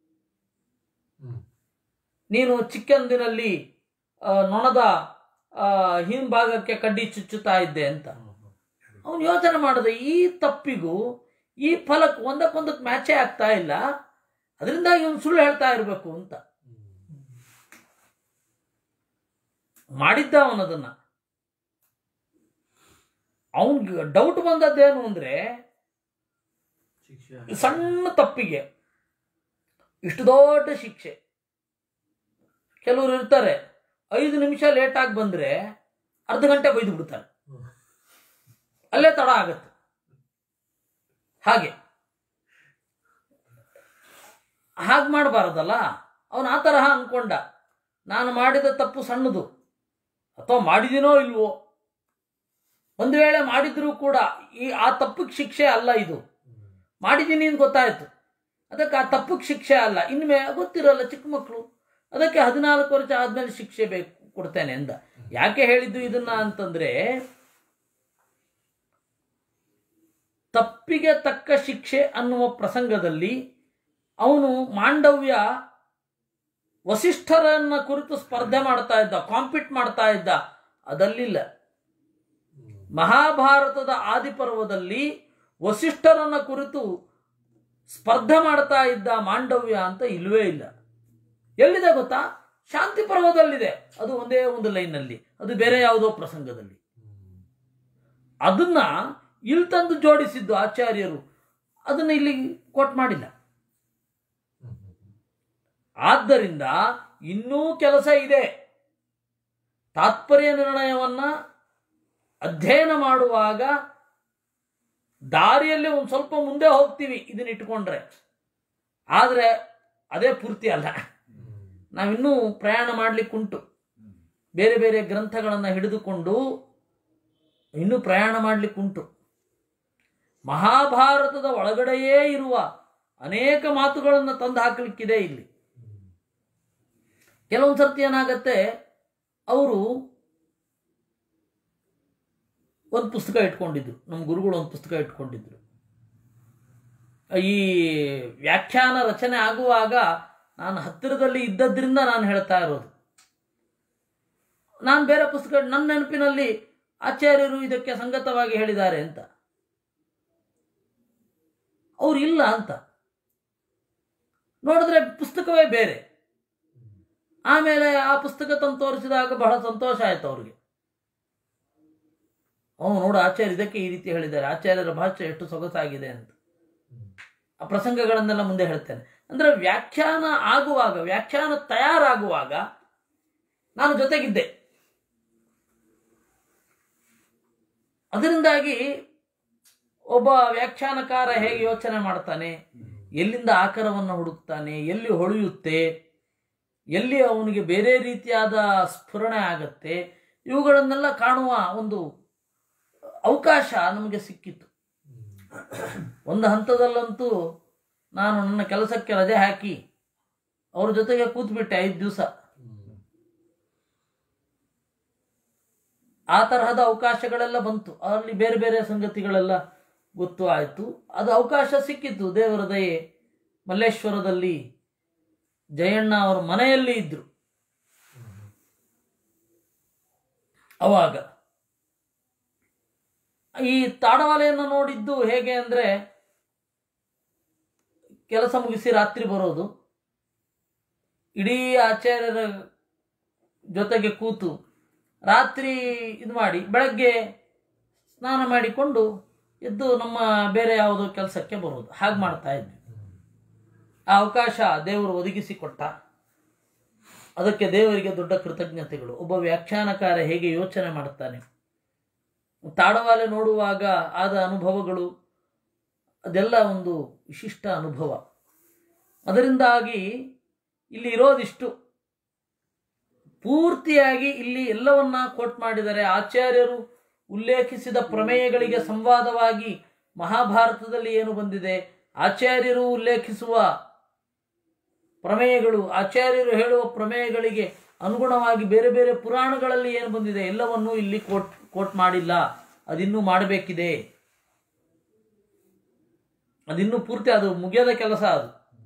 ನೀನು ಚಿಕ್ಕಂದಿನಲ್ಲಿ ಆ, ನೊಣದ ಆ, ಹಿಂಭಾಗಕ್ಕೆ ಕಡ್ಡಿ ಚುಚ್ಚುತ್ತಾ ಇದ್ದೆ ಅಂತ ಅವನು ಯೋಚನೆ ಮಾಡಿದ ಈ ತಪ್ಪಿಗೂ ಈ ಫಲಕ್ಕೆ ಒಂದಕ್ಕೊಂದಕ್ಕೆ ಮ್ಯಾಚೇ ಆಗ್ತಾ ಇಲ್ಲ ಅದರಿಂದಾಗಿ ಇವನು ಸುಳ್ಳು ಹೇಳ್ತಾ ಇರಬೇಕು ಅಂತ ಮಾಡಿದ್ದ ಅವನದನ್ನ ಅವನಿಗೆ ಡೌಟ್ ಬಂದದ್ದೇನು ಅಂದ್ರೆ ಶಿಕ್ಷೆ ಸಣ್ಣ ತಪ್ಪಿಗೆ ಇಷ್ಟು ದೊಡ್ಡ ಶಿಕ್ಷೆ ಕೆಲವರು ಇರ್ತಾರೆ ಐದು ನಿಮಿಷ ಲೇಟಾಗಿ ಬಂದ್ರೆ ಅರ್ಧ ಗಂಟೆ ಬೈದು ಬಿಡ್ತಾರೆ ಅಲ್ಲೇ ತಡ ಆಗತ್ತೆ ಹಾಗೆ ಹಾಗೆ ಮಾಡಬಾರದಲ್ಲ ಅವನು ಆ ತರಹ ಅನ್ಕೊಂಡ ನಾನು ಮಾಡಿದ ತಪ್ಪು ಸಣ್ಣದು ಅಥವಾ ಮಾಡಿದಿನೋ ಇಲ್ವೋ ಒಂದು ವೇಳೆ ಮಾಡಿದ್ರೂ ಕೂಡ ಈ ಆ ತಪ್ಪಿಗೆ ಶಿಕ್ಷೆ ಅಲ್ಲ ಇದು ಮಾಡಿದ್ದೀನಿ ಅಂತ ಗೊತ್ತಾಯ್ತು ಅದಕ್ಕೆ ಆ ತಪ್ಪಿಗೆ ಶಿಕ್ಷೆ ಅಲ್ಲ ಇನ್ಮೇ ಗೊತ್ತಿರಲ್ಲ ಚಿಕ್ಕ ಮಕ್ಕಳು ಅದಕ್ಕೆ ಹದಿನಾಲ್ಕು ವರ್ಷ ಆದ್ಮೇಲೆ ಶಿಕ್ಷೆ ಬೇಕು ಕೊಡ್ತೇನೆ ಅಂದ ಯಾಕೆ ಹೇಳಿದ್ದು ಇದನ್ನ ಅಂತಂದ್ರೆ ತಪ್ಪಿಗೆ ತಕ್ಕ ಶಿಕ್ಷೆ ಅನ್ನುವ ಪ್ರಸಂಗದಲ್ಲಿ ಅವನು ಮಾಂಡವ್ಯ ವಸಿಷ್ಠರನ್ನ ಕುರಿತು ಸ್ಪರ್ಧೆ ಮಾಡ್ತಾ ಇದ್ದ ಕಾಂಪಿಟ್ ಮಾಡ್ತಾ ಇದ್ದ ಅದಲ್ಲಿಲ್ಲ ಮಹಾಭಾರತದ ಆದಿಪರ್ವದಲ್ಲಿ ವಸಿಷ್ಠರನ್ನ ಕುರಿತು ಸ್ಪರ್ಧೆ ಮಾಡ್ತಾ ಇದ್ದ ಮಾಂಡವ್ಯ ಅಂತ ಇಲ್ವೇ ಇಲ್ಲ ಎಲ್ಲಿದೆ ಗೊತ್ತಾ ಶಾಂತಿ ಪರ್ವದಲ್ಲಿದೆ ಅದು ಒಂದೇ ಒಂದು ಲೈನ್ನಲ್ಲಿ ಅದು ಬೇರೆ ಯಾವುದೋ ಪ್ರಸಂಗದಲ್ಲಿ ಅದನ್ನ ಇಲ್ಲಿ ತಂದು ಜೋಡಿಸಿದ್ದು ಆಚಾರ್ಯರು ಅದನ್ನ ಇಲ್ಲಿ ಕೋಟ್ ಮಾಡಿಲ್ಲ ಆದ್ದರಿಂದ ಇನ್ನೂ ಕೆಲಸ ಇದೆ ತಾತ್ಪರ್ಯ ನಿರ್ಣಯವನ್ನ ಅಧ್ಯಯನ ಮಾಡುವಾಗ ದಾರಿಯಲ್ಲಿ ಒಂದು ಸ್ವಲ್ಪ ಮುಂದೆ ಹೋಗ್ತೀವಿ ಇದನ್ನ ಇಟ್ಕೊಂಡ್ರೆ ಆದರೆ ಅದೇ ಪೂರ್ತಿ ಅಲ್ಲ ನಾವಿನ್ನೂ ಪ್ರಯಾಣ ಮಾಡ್ಲಿಕ್ಕುಂಟು ಬೇರೆ ಬೇರೆ ಗ್ರಂಥಗಳನ್ನು ಹಿಡಿದುಕೊಂಡು ಇನ್ನೂ ಪ್ರಯಾಣ ಮಾಡ್ಲಿಕ್ಕುಂಟು ಮಹಾಭಾರತದ ಒಳಗಡೆಯೇ ಇರುವ ಅನೇಕ ಮಾತುಗಳನ್ನು ತಂದು ಹಾಕಲಿಕ್ಕಿದೆ ಇಲ್ಲಿ ಕೆಲವೊಂದು ಸರ್ತಿ ಏನಾಗತ್ತೆ ಅವರು ಒಂದು ಪುಸ್ತಕ ಇಟ್ಕೊಂಡಿದ್ರು ನಮ್ಮ ಗುರುಗಳು ಒಂದು ಪುಸ್ತಕ ಇಟ್ಕೊಂಡಿದ್ರು ಈ ವ್ಯಾಖ್ಯಾನ ರಚನೆ ಆಗುವಾಗ ನಾನು ಹತ್ತಿರದಲ್ಲಿ ಇದ್ದದ್ರಿಂದ ನಾನು ಹೇಳ್ತಾ ಇರೋದು ನಾನು ಬೇರೆ ಪುಸ್ತಕ ನನ್ನ ನೆನಪಿನಲ್ಲಿ ಆಚಾರ್ಯರು ಇದಕ್ಕೆ ಸಂಗತವಾಗಿ ಹೇಳಿದ್ದಾರೆ ಅಂತ ಅವ್ರು ಇಲ್ಲ ಅಂತ ನೋಡಿದ್ರೆ ಪುಸ್ತಕವೇ ಬೇರೆ ಆಮೇಲೆ ಆ ಪುಸ್ತಕ ತಂದು ತೋರಿಸಿದಾಗ ಬಹಳ ಸಂತೋಷ ಆಯ್ತು ಅವ್ರಿಗೆ ಅವನು ನೋಡು ಆಚಾರ್ಯ ಇದಕ್ಕೆ ಈ ರೀತಿ ಹೇಳಿದ್ದಾರೆ ಆಚಾರ್ಯರ ಭಾಷೆ ಎಷ್ಟು ಸೊಗಸಾಗಿದೆ ಅಂತ ಆ ಪ್ರಸಂಗಗಳನ್ನೆಲ್ಲ ಮುಂದೆ ಹೇಳ್ತೇನೆ ಅಂದ್ರೆ ವ್ಯಾಖ್ಯಾನ ಆಗುವಾಗ ವ್ಯಾಖ್ಯಾನ ತಯಾರಾಗುವಾಗ ನಾನು ಜೊತೆಗಿದ್ದೆ ಅದರಿಂದಾಗಿ ಒಬ್ಬ ವ್ಯಾಖ್ಯಾನಕಾರ ಹೇಗೆ ಯೋಚನೆ ಮಾಡ್ತಾನೆ ಎಲ್ಲಿಂದ ಆಕಾರವನ್ನು ಹುಡುಕ್ತಾನೆ ಎಲ್ಲಿ ಹೊಳೆಯುತ್ತೆ ಎಲ್ಲಿ ಅವನಿಗೆ ಬೇರೆ ರೀತಿಯಾದ ಸ್ಫುರಣೆ ಆಗತ್ತೆ ಇವುಗಳನ್ನೆಲ್ಲ ಕಾಣುವ ಒಂದು ಅವಕಾಶ ನಮಗೆ ಸಿಕ್ಕಿತ್ತು ಒಂದು ಹಂತದಲ್ಲಂತೂ ನಾನು ನನ್ನ ಕೆಲಸಕ್ಕೆ ರಜೆ ಹಾಕಿ ಅವ್ರ ಜೊತೆಗೆ ಕೂತ್ಬಿಟ್ಟೆ ಐದು ದಿವಸ ಆ ತರಹದ ಅವಕಾಶಗಳೆಲ್ಲ ಬಂತು ಅಲ್ಲಿ ಬೇರೆ ಬೇರೆ ಸಂಗತಿಗಳೆಲ್ಲ ಗೊತ್ತು ಆಯಿತು ಅದು ಅವಕಾಶ ಸಿಕ್ಕಿತ್ತು ದೇವರ ದಯೆ ಮಲ್ಲೇಶ್ವರದಲ್ಲಿ ಜಯಣ್ಣ ಅವರ ಮನೆಯಲ್ಲಿ ಇದ್ರು ಅವಾಗ ಈ ತಾಡವಾಲೆಯನ್ನು ನೋಡಿದ್ದು ಹೇಗೆ ಅಂದ್ರೆ ಕೆಲಸ ಮುಗಿಸಿ ರಾತ್ರಿ ಬರೋದು ಇಡೀ ಆಚಾರ್ಯರ ಜೊತೆಗೆ ಕೂತು ರಾತ್ರಿ ಇದು ಮಾಡಿ ಬೆಳಗ್ಗೆ ಸ್ನಾನ ಮಾಡಿಕೊಂಡು ಎದ್ದು ನಮ್ಮ ಬೇರೆ ಯಾವುದೋ ಕೆಲಸಕ್ಕೆ ಬರೋದು ಹಾಗೆ ಮಾಡ್ತಾ ಇದ್ವಿ ಆ ಅವಕಾಶ ದೇವರು ಒದಗಿಸಿಕೊಟ್ಟ ಅದಕ್ಕೆ ದೇವರಿಗೆ ದೊಡ್ಡ ಕೃತಜ್ಞತೆಗಳು ಒಬ್ಬ ವ್ಯಾಖ್ಯಾನಕಾರ ಹೇಗೆ ಯೋಚನೆ ಮಾಡುತ್ತಾನೆ ತಾಡವಾಲೆ ನೋಡುವಾಗ ಆದ ಅನುಭವಗಳು ಅದೆಲ್ಲ ಒಂದು ವಿಶಿಷ್ಟ ಅನುಭವ ಅದರಿಂದಾಗಿ ಇಲ್ಲಿ ಇರೋದಿಷ್ಟು ಪೂರ್ತಿಯಾಗಿ ಇಲ್ಲಿ ಎಲ್ಲವನ್ನ ಕೋಟ್ ಮಾಡಿದರೆ ಆಚಾರ್ಯರು ಉಲ್ಲೇಖಿಸಿದ ಪ್ರಮೇಯಗಳಿಗೆ ಸಂವಾದವಾಗಿ ಮಹಾಭಾರತದಲ್ಲಿ ಏನು ಬಂದಿದೆ ಆಚಾರ್ಯರು ಉಲ್ಲೇಖಿಸುವ ಪ್ರಮೇಯಗಳು ಆಚಾರ್ಯರು ಹೇಳುವ ಪ್ರಮೇಯಗಳಿಗೆ ಅನುಗುಣವಾಗಿ ಬೇರೆ ಬೇರೆ ಪುರಾಣಗಳಲ್ಲಿ ಏನು ಬಂದಿದೆ ಎಲ್ಲವನ್ನೂ ಇಲ್ಲಿ ಕೋಟ್ ಕೋಟ್ ಮಾಡಿಲ್ಲ ಅದಿನ್ನೂ ಮಾಡಬೇಕಿದೆ ಅದಿನ್ನೂ ಪೂರ್ತಿ ಅದು ಮುಗಿಯದ ಕೆಲಸ ಅದು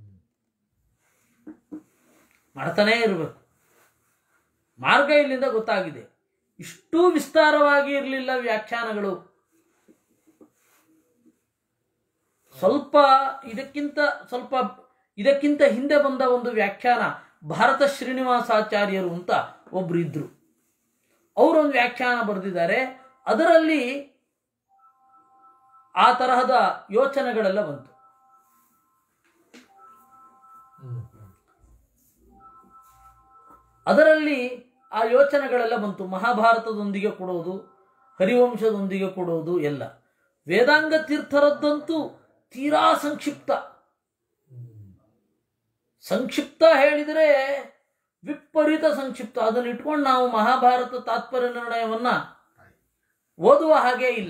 ಮಾಡ್ತಾನೇ ಇರಬೇಕು ಮಾರ್ಗ ಇಲ್ಲಿಂದ ಗೊತ್ತಾಗಿದೆ ಇಷ್ಟೂ ವಿಸ್ತಾರವಾಗಿ ಇರಲಿಲ್ಲ ವ್ಯಾಖ್ಯಾನಗಳು ಸ್ವಲ್ಪ ಇದಕ್ಕಿಂತ ಸ್ವಲ್ಪ ಇದಕ್ಕಿಂತ ಹಿಂದೆ ಬಂದ ಒಂದು ವ್ಯಾಖ್ಯಾನ ಭಾರತ ಶ್ರೀನಿವಾಸಾಚಾರ್ಯರು ಅಂತ ಒಬ್ರು ಇದ್ರು ಅವರೊಂದು ವ್ಯಾಖ್ಯಾನ ಬರೆದಿದ್ದಾರೆ ಅದರಲ್ಲಿ ಆ ತರಹದ ಯೋಚನೆಗಳೆಲ್ಲ ಬಂತು ಹ್ಮ್ ಹ್ಮ್ ಅದರಲ್ಲಿ ಆ ಯೋಚನೆಗಳೆಲ್ಲ ಬಂತು ಮಹಾಭಾರತದೊಂದಿಗೆ ಕೊಡೋದು ಹರಿವಂಶದೊಂದಿಗೆ ಕೊಡೋದು ಎಲ್ಲ ವೇದಾಂಗ ತೀರ್ಥರದ್ದಂತೂ ತೀರಾ ಸಂಕ್ಷಿಪ್ತ ಹ್ಮ್ ಸಂಕ್ಷಿಪ್ತ ಹೇಳಿದರೆ ವಿಪರೀತ ಸಂಕ್ಷಿಪ್ತ ಅದನ್ನು ಇಟ್ಕೊಂಡು ನಾವು ಮಹಾಭಾರತ ತಾತ್ಪರ್ಯ ನಿರ್ಣಯವನ್ನ ಓದುವ ಹಾಗೆ ಇಲ್ಲ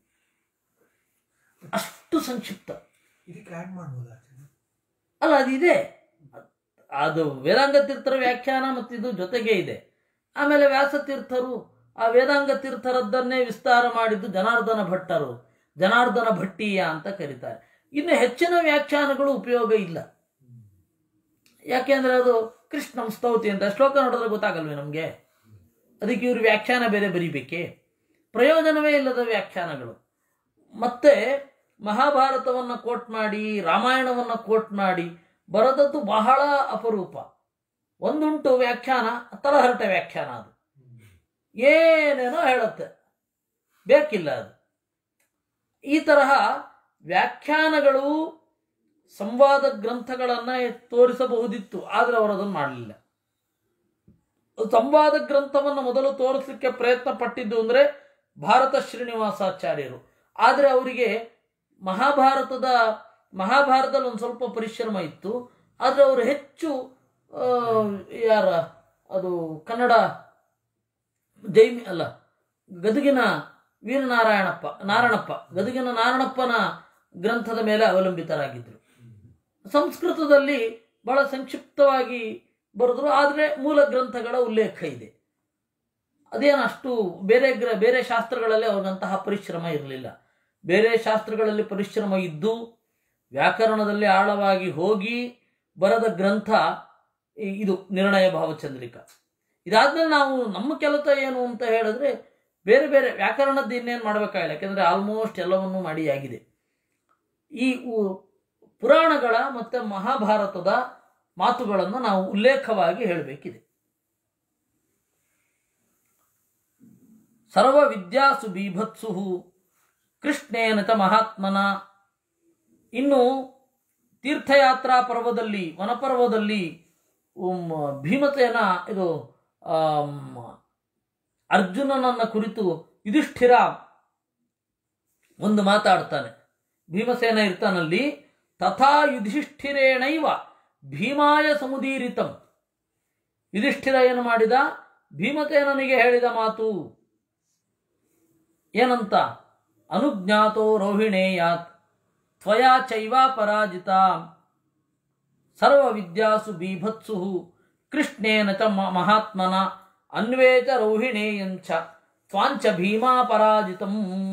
ಅಷ್ಟು ಸಂಕ್ಷಿಪ್ತ ಇದಕ್ಕೆ ಆ್ಯಡ್ ಮಾಡ್ಬೋದಾ ಆಚಾರ್ಯ? ಅಲ್ಲ ಅದಿದೆ ಅದು ವೇದಾಂಗ ತೀರ್ಥರ ವ್ಯಾಖ್ಯಾನ ಮತ್ತು ಇದು ಜೊತೆಗೆ ಇದೆ ಆಮೇಲೆ ವ್ಯಾಸತೀರ್ಥರು ಆ ವೇದಾಂಗ ತೀರ್ಥರದ್ದನ್ನೇ ವಿಸ್ತಾರ ಮಾಡಿದ್ದು ಜನಾರ್ದನ ಭಟ್ಟರು ಜನಾರ್ದನ ಭಟ್ಟೀಯ ಅಂತ ಕರೀತಾರೆ ಇನ್ನು ಹೆಚ್ಚಿನ ವ್ಯಾಖ್ಯಾನಗಳು ಉಪಯೋಗ ಇಲ್ಲ ಯಾಕೆಂದ್ರೆ ಅದು ಕೃಷ್ಣಂ ಸ್ತೌತಿ ಅಂತ ಶ್ಲೋಕ ನೋಡಿದ್ರೆ ಗೊತ್ತಾಗಲ್ವೇ ನಮಗೆ ಅದಕ್ಕೆ ಇವರು ವ್ಯಾಖ್ಯಾನ ಬೇರೆ ಬರಿಬೇಕೇ ಪ್ರಯೋಜನವೇ ಇಲ್ಲದ ವ್ಯಾಖ್ಯಾನಗಳು ಮತ್ತೆ ಮಹಾಭಾರತವನ್ನು ಕೋಟ್ ಮಾಡಿ ರಾಮಾಯಣವನ್ನು ಕೋಟ್ ಮಾಡಿ ಬರೆದದ್ದು ಬಹಳ ಅಪರೂಪ ಒಂದುಂಟು ವ್ಯಾಖ್ಯಾನ ತಲಹರಟೆ ವ್ಯಾಖ್ಯಾನ ಅದು ಏನೇನೋ ಹೇಳುತ್ತೆ ಬೇಕಿಲ್ಲ ಅದು ಈ ತರಹ ವ್ಯಾಖ್ಯಾನಗಳು ಸಂವಾದ ಗ್ರಂಥಗಳನ್ನು ತೋರಿಸಬಹುದಿತ್ತು ಆದರೆ ಅವರು ಅದನ್ನು ಮಾಡಲಿಲ್ಲ ಸಂವಾದ ಗ್ರಂಥವನ್ನು ಮೊದಲು ತೋರಿಸಲಿಕ್ಕೆ ಪ್ರಯತ್ನ ಪಟ್ಟಿದ್ದು ಅಂದರೆ ಭಾರತ ಶ್ರೀನಿವಾಸಾಚಾರ್ಯರು ಆದರೆ ಅವರಿಗೆ ಮಹಾಭಾರತದ ಮಹಾಭಾರತದಲ್ಲಿ ಒಂದು ಸ್ವಲ್ಪ ಪರಿಶ್ರಮ ಇತ್ತು ಆದರೆ ಅವರು ಹೆಚ್ಚು ಆ, ಯಾರ ಅದು ಕನ್ನಡ ಜೈಮಿ ಅಲ್ಲ ಗದಗಿನ ವೀರನಾರಾಯಣಪ್ಪ ನಾರಾಯಣಪ್ಪ ಗದಗಿನ ನಾರಾಯಣಪ್ಪನ ಗ್ರಂಥದ ಮೇಲೆ ಅವಲಂಬಿತರಾಗಿದ್ದರು ಸಂಸ್ಕೃತದಲ್ಲಿ ಬಹಳ ಸಂಕ್ಷಿಪ್ತವಾಗಿ ಬರೆದ್ರು ಆದರೆ ಮೂಲ ಗ್ರಂಥಗಳ ಉಲ್ಲೇಖ ಇದೆ ಅದೇನು ಅಷ್ಟು ಬೇರೆ ಗ್ರ ಬೇರೆ ಶಾಸ್ತ್ರಗಳಲ್ಲಿ ಅವರಂತಹ ಪರಿಶ್ರಮ ಇರಲಿಲ್ಲ ಬೇರೆ ಶಾಸ್ತ್ರಗಳಲ್ಲಿ ಪರಿಶ್ರಮ ಇದ್ದು ವ್ಯಾಕರಣದಲ್ಲಿ ಆಳವಾಗಿ ಹೋಗಿ ಬರೆದ ಗ್ರಂಥ ಈ- ಇದು ನಿರ್ಣಯ ಭಾವಚಂದ್ರಿಕ ಇದಾದ್ಮೇಲೆ ನಾವು ನಮ್ಮ ಕೆಲಸ ಏನು ಅಂತ ಹೇಳಿದ್ರೆ ಬೇರೆ ಬೇರೆ ವ್ಯಾಕರಣದ್ದು ಇನ್ನೇನು ಮಾಡಬೇಕಾಗಿಲ್ಲ ಯಾಕೆಂದರೆ ಆಲ್ಮೋಸ್ಟ್ ಎಲ್ಲವನ್ನೂ ಮಾಡಿ ಆಗಿದೆ ಈ ಉ- ಪುರಾಣಗಳ ಮತ್ತು ಮಹಾಭಾರತದ ಮಾತುಗಳನ್ನು ನಾವು ಉಲ್ಲೇಖವಾಗಿ ಹೇಳಬೇಕಿದೆ ಸರ್ವ ವಿದ್ಯಾಸು ಬೀಭತ್ಸು ಕೃಷ್ಣೇನ ಚ ಮಹಾತ್ಮನ ಇನ್ನು ತೀರ್ಥಯಾತ್ರಾ ಪರ್ವದಲ್ಲಿ ವನಪರ್ವದಲ್ಲಿ ಉಮ್, ಭೀಮಸೇನ ಇದು ಆಮ್, ಅರ್ಜುನನನ್ನ ಕುರಿತು ಯುಧಿಷ್ಠಿರ ಒಂದು ಮಾತಾಡ್ತಾನೆ ಭೀಮಸೇನ ಇರ್ತಾನಲ್ಲಿ ತಥಾ ಯುಧಿಷ್ಠಿರೇಣೈವ ಭೀಮಾಯ ಸಮುದೀರಿತಂ ಯುಧಿಷ್ಠಿರ ಏನು ಮಾಡಿದ ಭೀಮಸೇನನಿಗೆ ಹೇಳಿದ ಮಾತು ಏನಂತ ಅನುಜ್ಞಾತೋ ರೋಹಿಣೇಯಾತ್ ತ್ವಯಾ ಚೈವಾ ಪರಾಜಿತ ಸರ್ವ ವಿದ್ಯಾಸು ಬೀಭತ್ಸು ಕೃಷ್ಣೇನ ಚ ಮ- ಮಹಾತ್ಮನ ಅನ್ವೇತ ರೌಹಿಣೇಯಂಚ ತ್ವಾಂಚ ಭೀಮಾ ಪರಾಜಿತಂ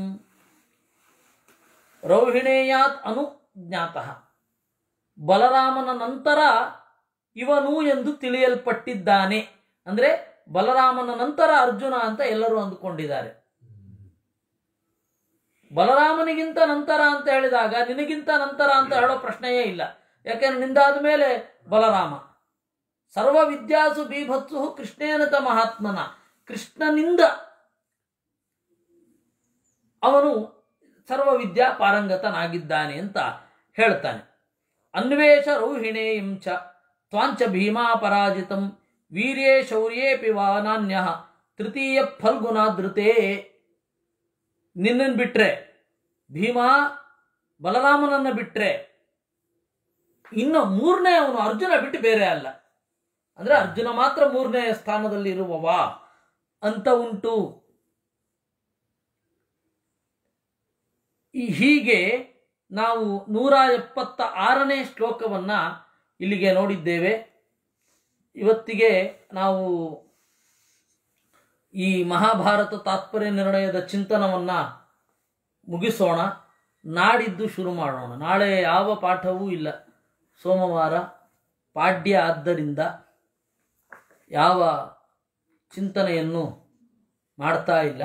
ರೌಹಿಣೇಯಾತ್ ಅನುಜ್ಞಾತಃ ಬಲರಾಮನ ನಂತರ ಇವನು ಎಂದು ತಿಳಿಯಲ್ಪಟ್ಟಿದ್ದಾನೆ ಅಂದ್ರೆ ಬಲರಾಮನ ನಂತರ ಅರ್ಜುನ ಅಂತ ಎಲ್ಲರೂ ಅಂದುಕೊಂಡಿದ್ದಾರೆ ಬಲರಾಮನಿಗಿಂತ ನಂತರ ಅಂತ ಹೇಳಿದಾಗ ನಿನಗಿಂತ ನಂತರ ಅಂತ ಹೇಳೋ ಪ್ರಶ್ನೆಯೇ ಇಲ್ಲ ಯಾಕೆಂದ್ರೆ ನಿಂದಾದ ಮೇಲೆ ಬಲರಾಮ ಸರ್ವ ವಿದ್ಯಾಸು ಬೀಭತ್ಸು ಕೃಷ್ಣೇನತ ಮಹಾತ್ಮನ ಕೃಷ್ಣನಿಂದ ಅವನು ಸರ್ವ ವಿದ್ಯಾ ಪಾರಂಗತನಾಗಿದ್ದಾನೆ ಅಂತ ಹೇಳ್ತಾನೆ ಅನ್ವೇಷ ರೌಹಿಣೇಯಂ ಚ ತ್ವಾಂಚ ಭೀಮಾ ಪರಾಜಿತಂ ವೀರ್ಯೇ ಶೌರ್ಯೇಪಿ ವಾ ನಾನ್ಯ ತೃತೀಯ ಫಲ್ಗುಣಾದೃತೆ ನಿನ್ನನ್ನು ಬಿಟ್ರೆ ಭೀಮ ಬಲರಾಮನನ್ನ ಬಿಟ್ರೆ ಇನ್ನು ಮೂರನೇ ಅವನು ಅರ್ಜುನ ಬಿಟ್ಟು ಬೇರೆ ಅಲ್ಲ ಅಂದ್ರೆ ಅರ್ಜುನ ಮಾತ್ರ ಮೂರನೇ ಸ್ಥಾನದಲ್ಲಿ ಇರುವವ ಅಂತ ಉಂಟು ಈ ಹೀಗೆ ನಾವು ನೂರ ಎಪ್ಪತ್ತ ಆರನೇ ಶ್ಲೋಕವನ್ನ ಇಲ್ಲಿಗೆ ನೋಡಿದ್ದೇವೆ ಇವತ್ತಿಗೆ ನಾವು ಈ ಮಹಾಭಾರತ ತಾತ್ಪರ್ಯ ನಿರ್ಣಯದ ಚಿಂತನವನ್ನ ಮುಗಿಸೋಣ ನಾಡಿದ್ದು ಶುರು ಮಾಡೋಣ ನಾಳೆ ಯಾವ ಪಾಠವೂ ಇಲ್ಲ ಸೋಮವಾರ ಪಾಡ್ಯ ಆದ್ದರಿಂದ ಯಾವ ಚಿಂತನೆಯನ್ನು ಮಾಡ್ತಾ ಇಲ್ಲ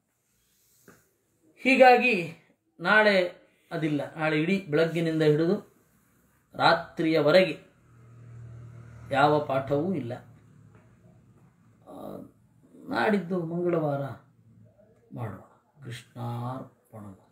ಹೀಗಾಗಿ ನಾಳೆ ಅದಿಲ್ಲ ನಾಳೆ ಇಡೀ ಬೆಳಗ್ಗಿನಿಂದ ಹಿಡಿದು ರಾತ್ರಿಯವರೆಗೆ ಯಾವ ಪಾಠವೂ ಇಲ್ಲ ಆ, ನಾಡಿದ್ದು ಮಂಗಳವಾರ ಮಾಡೋಣ ಕೃಷ್ಣಾರ್ಪಣ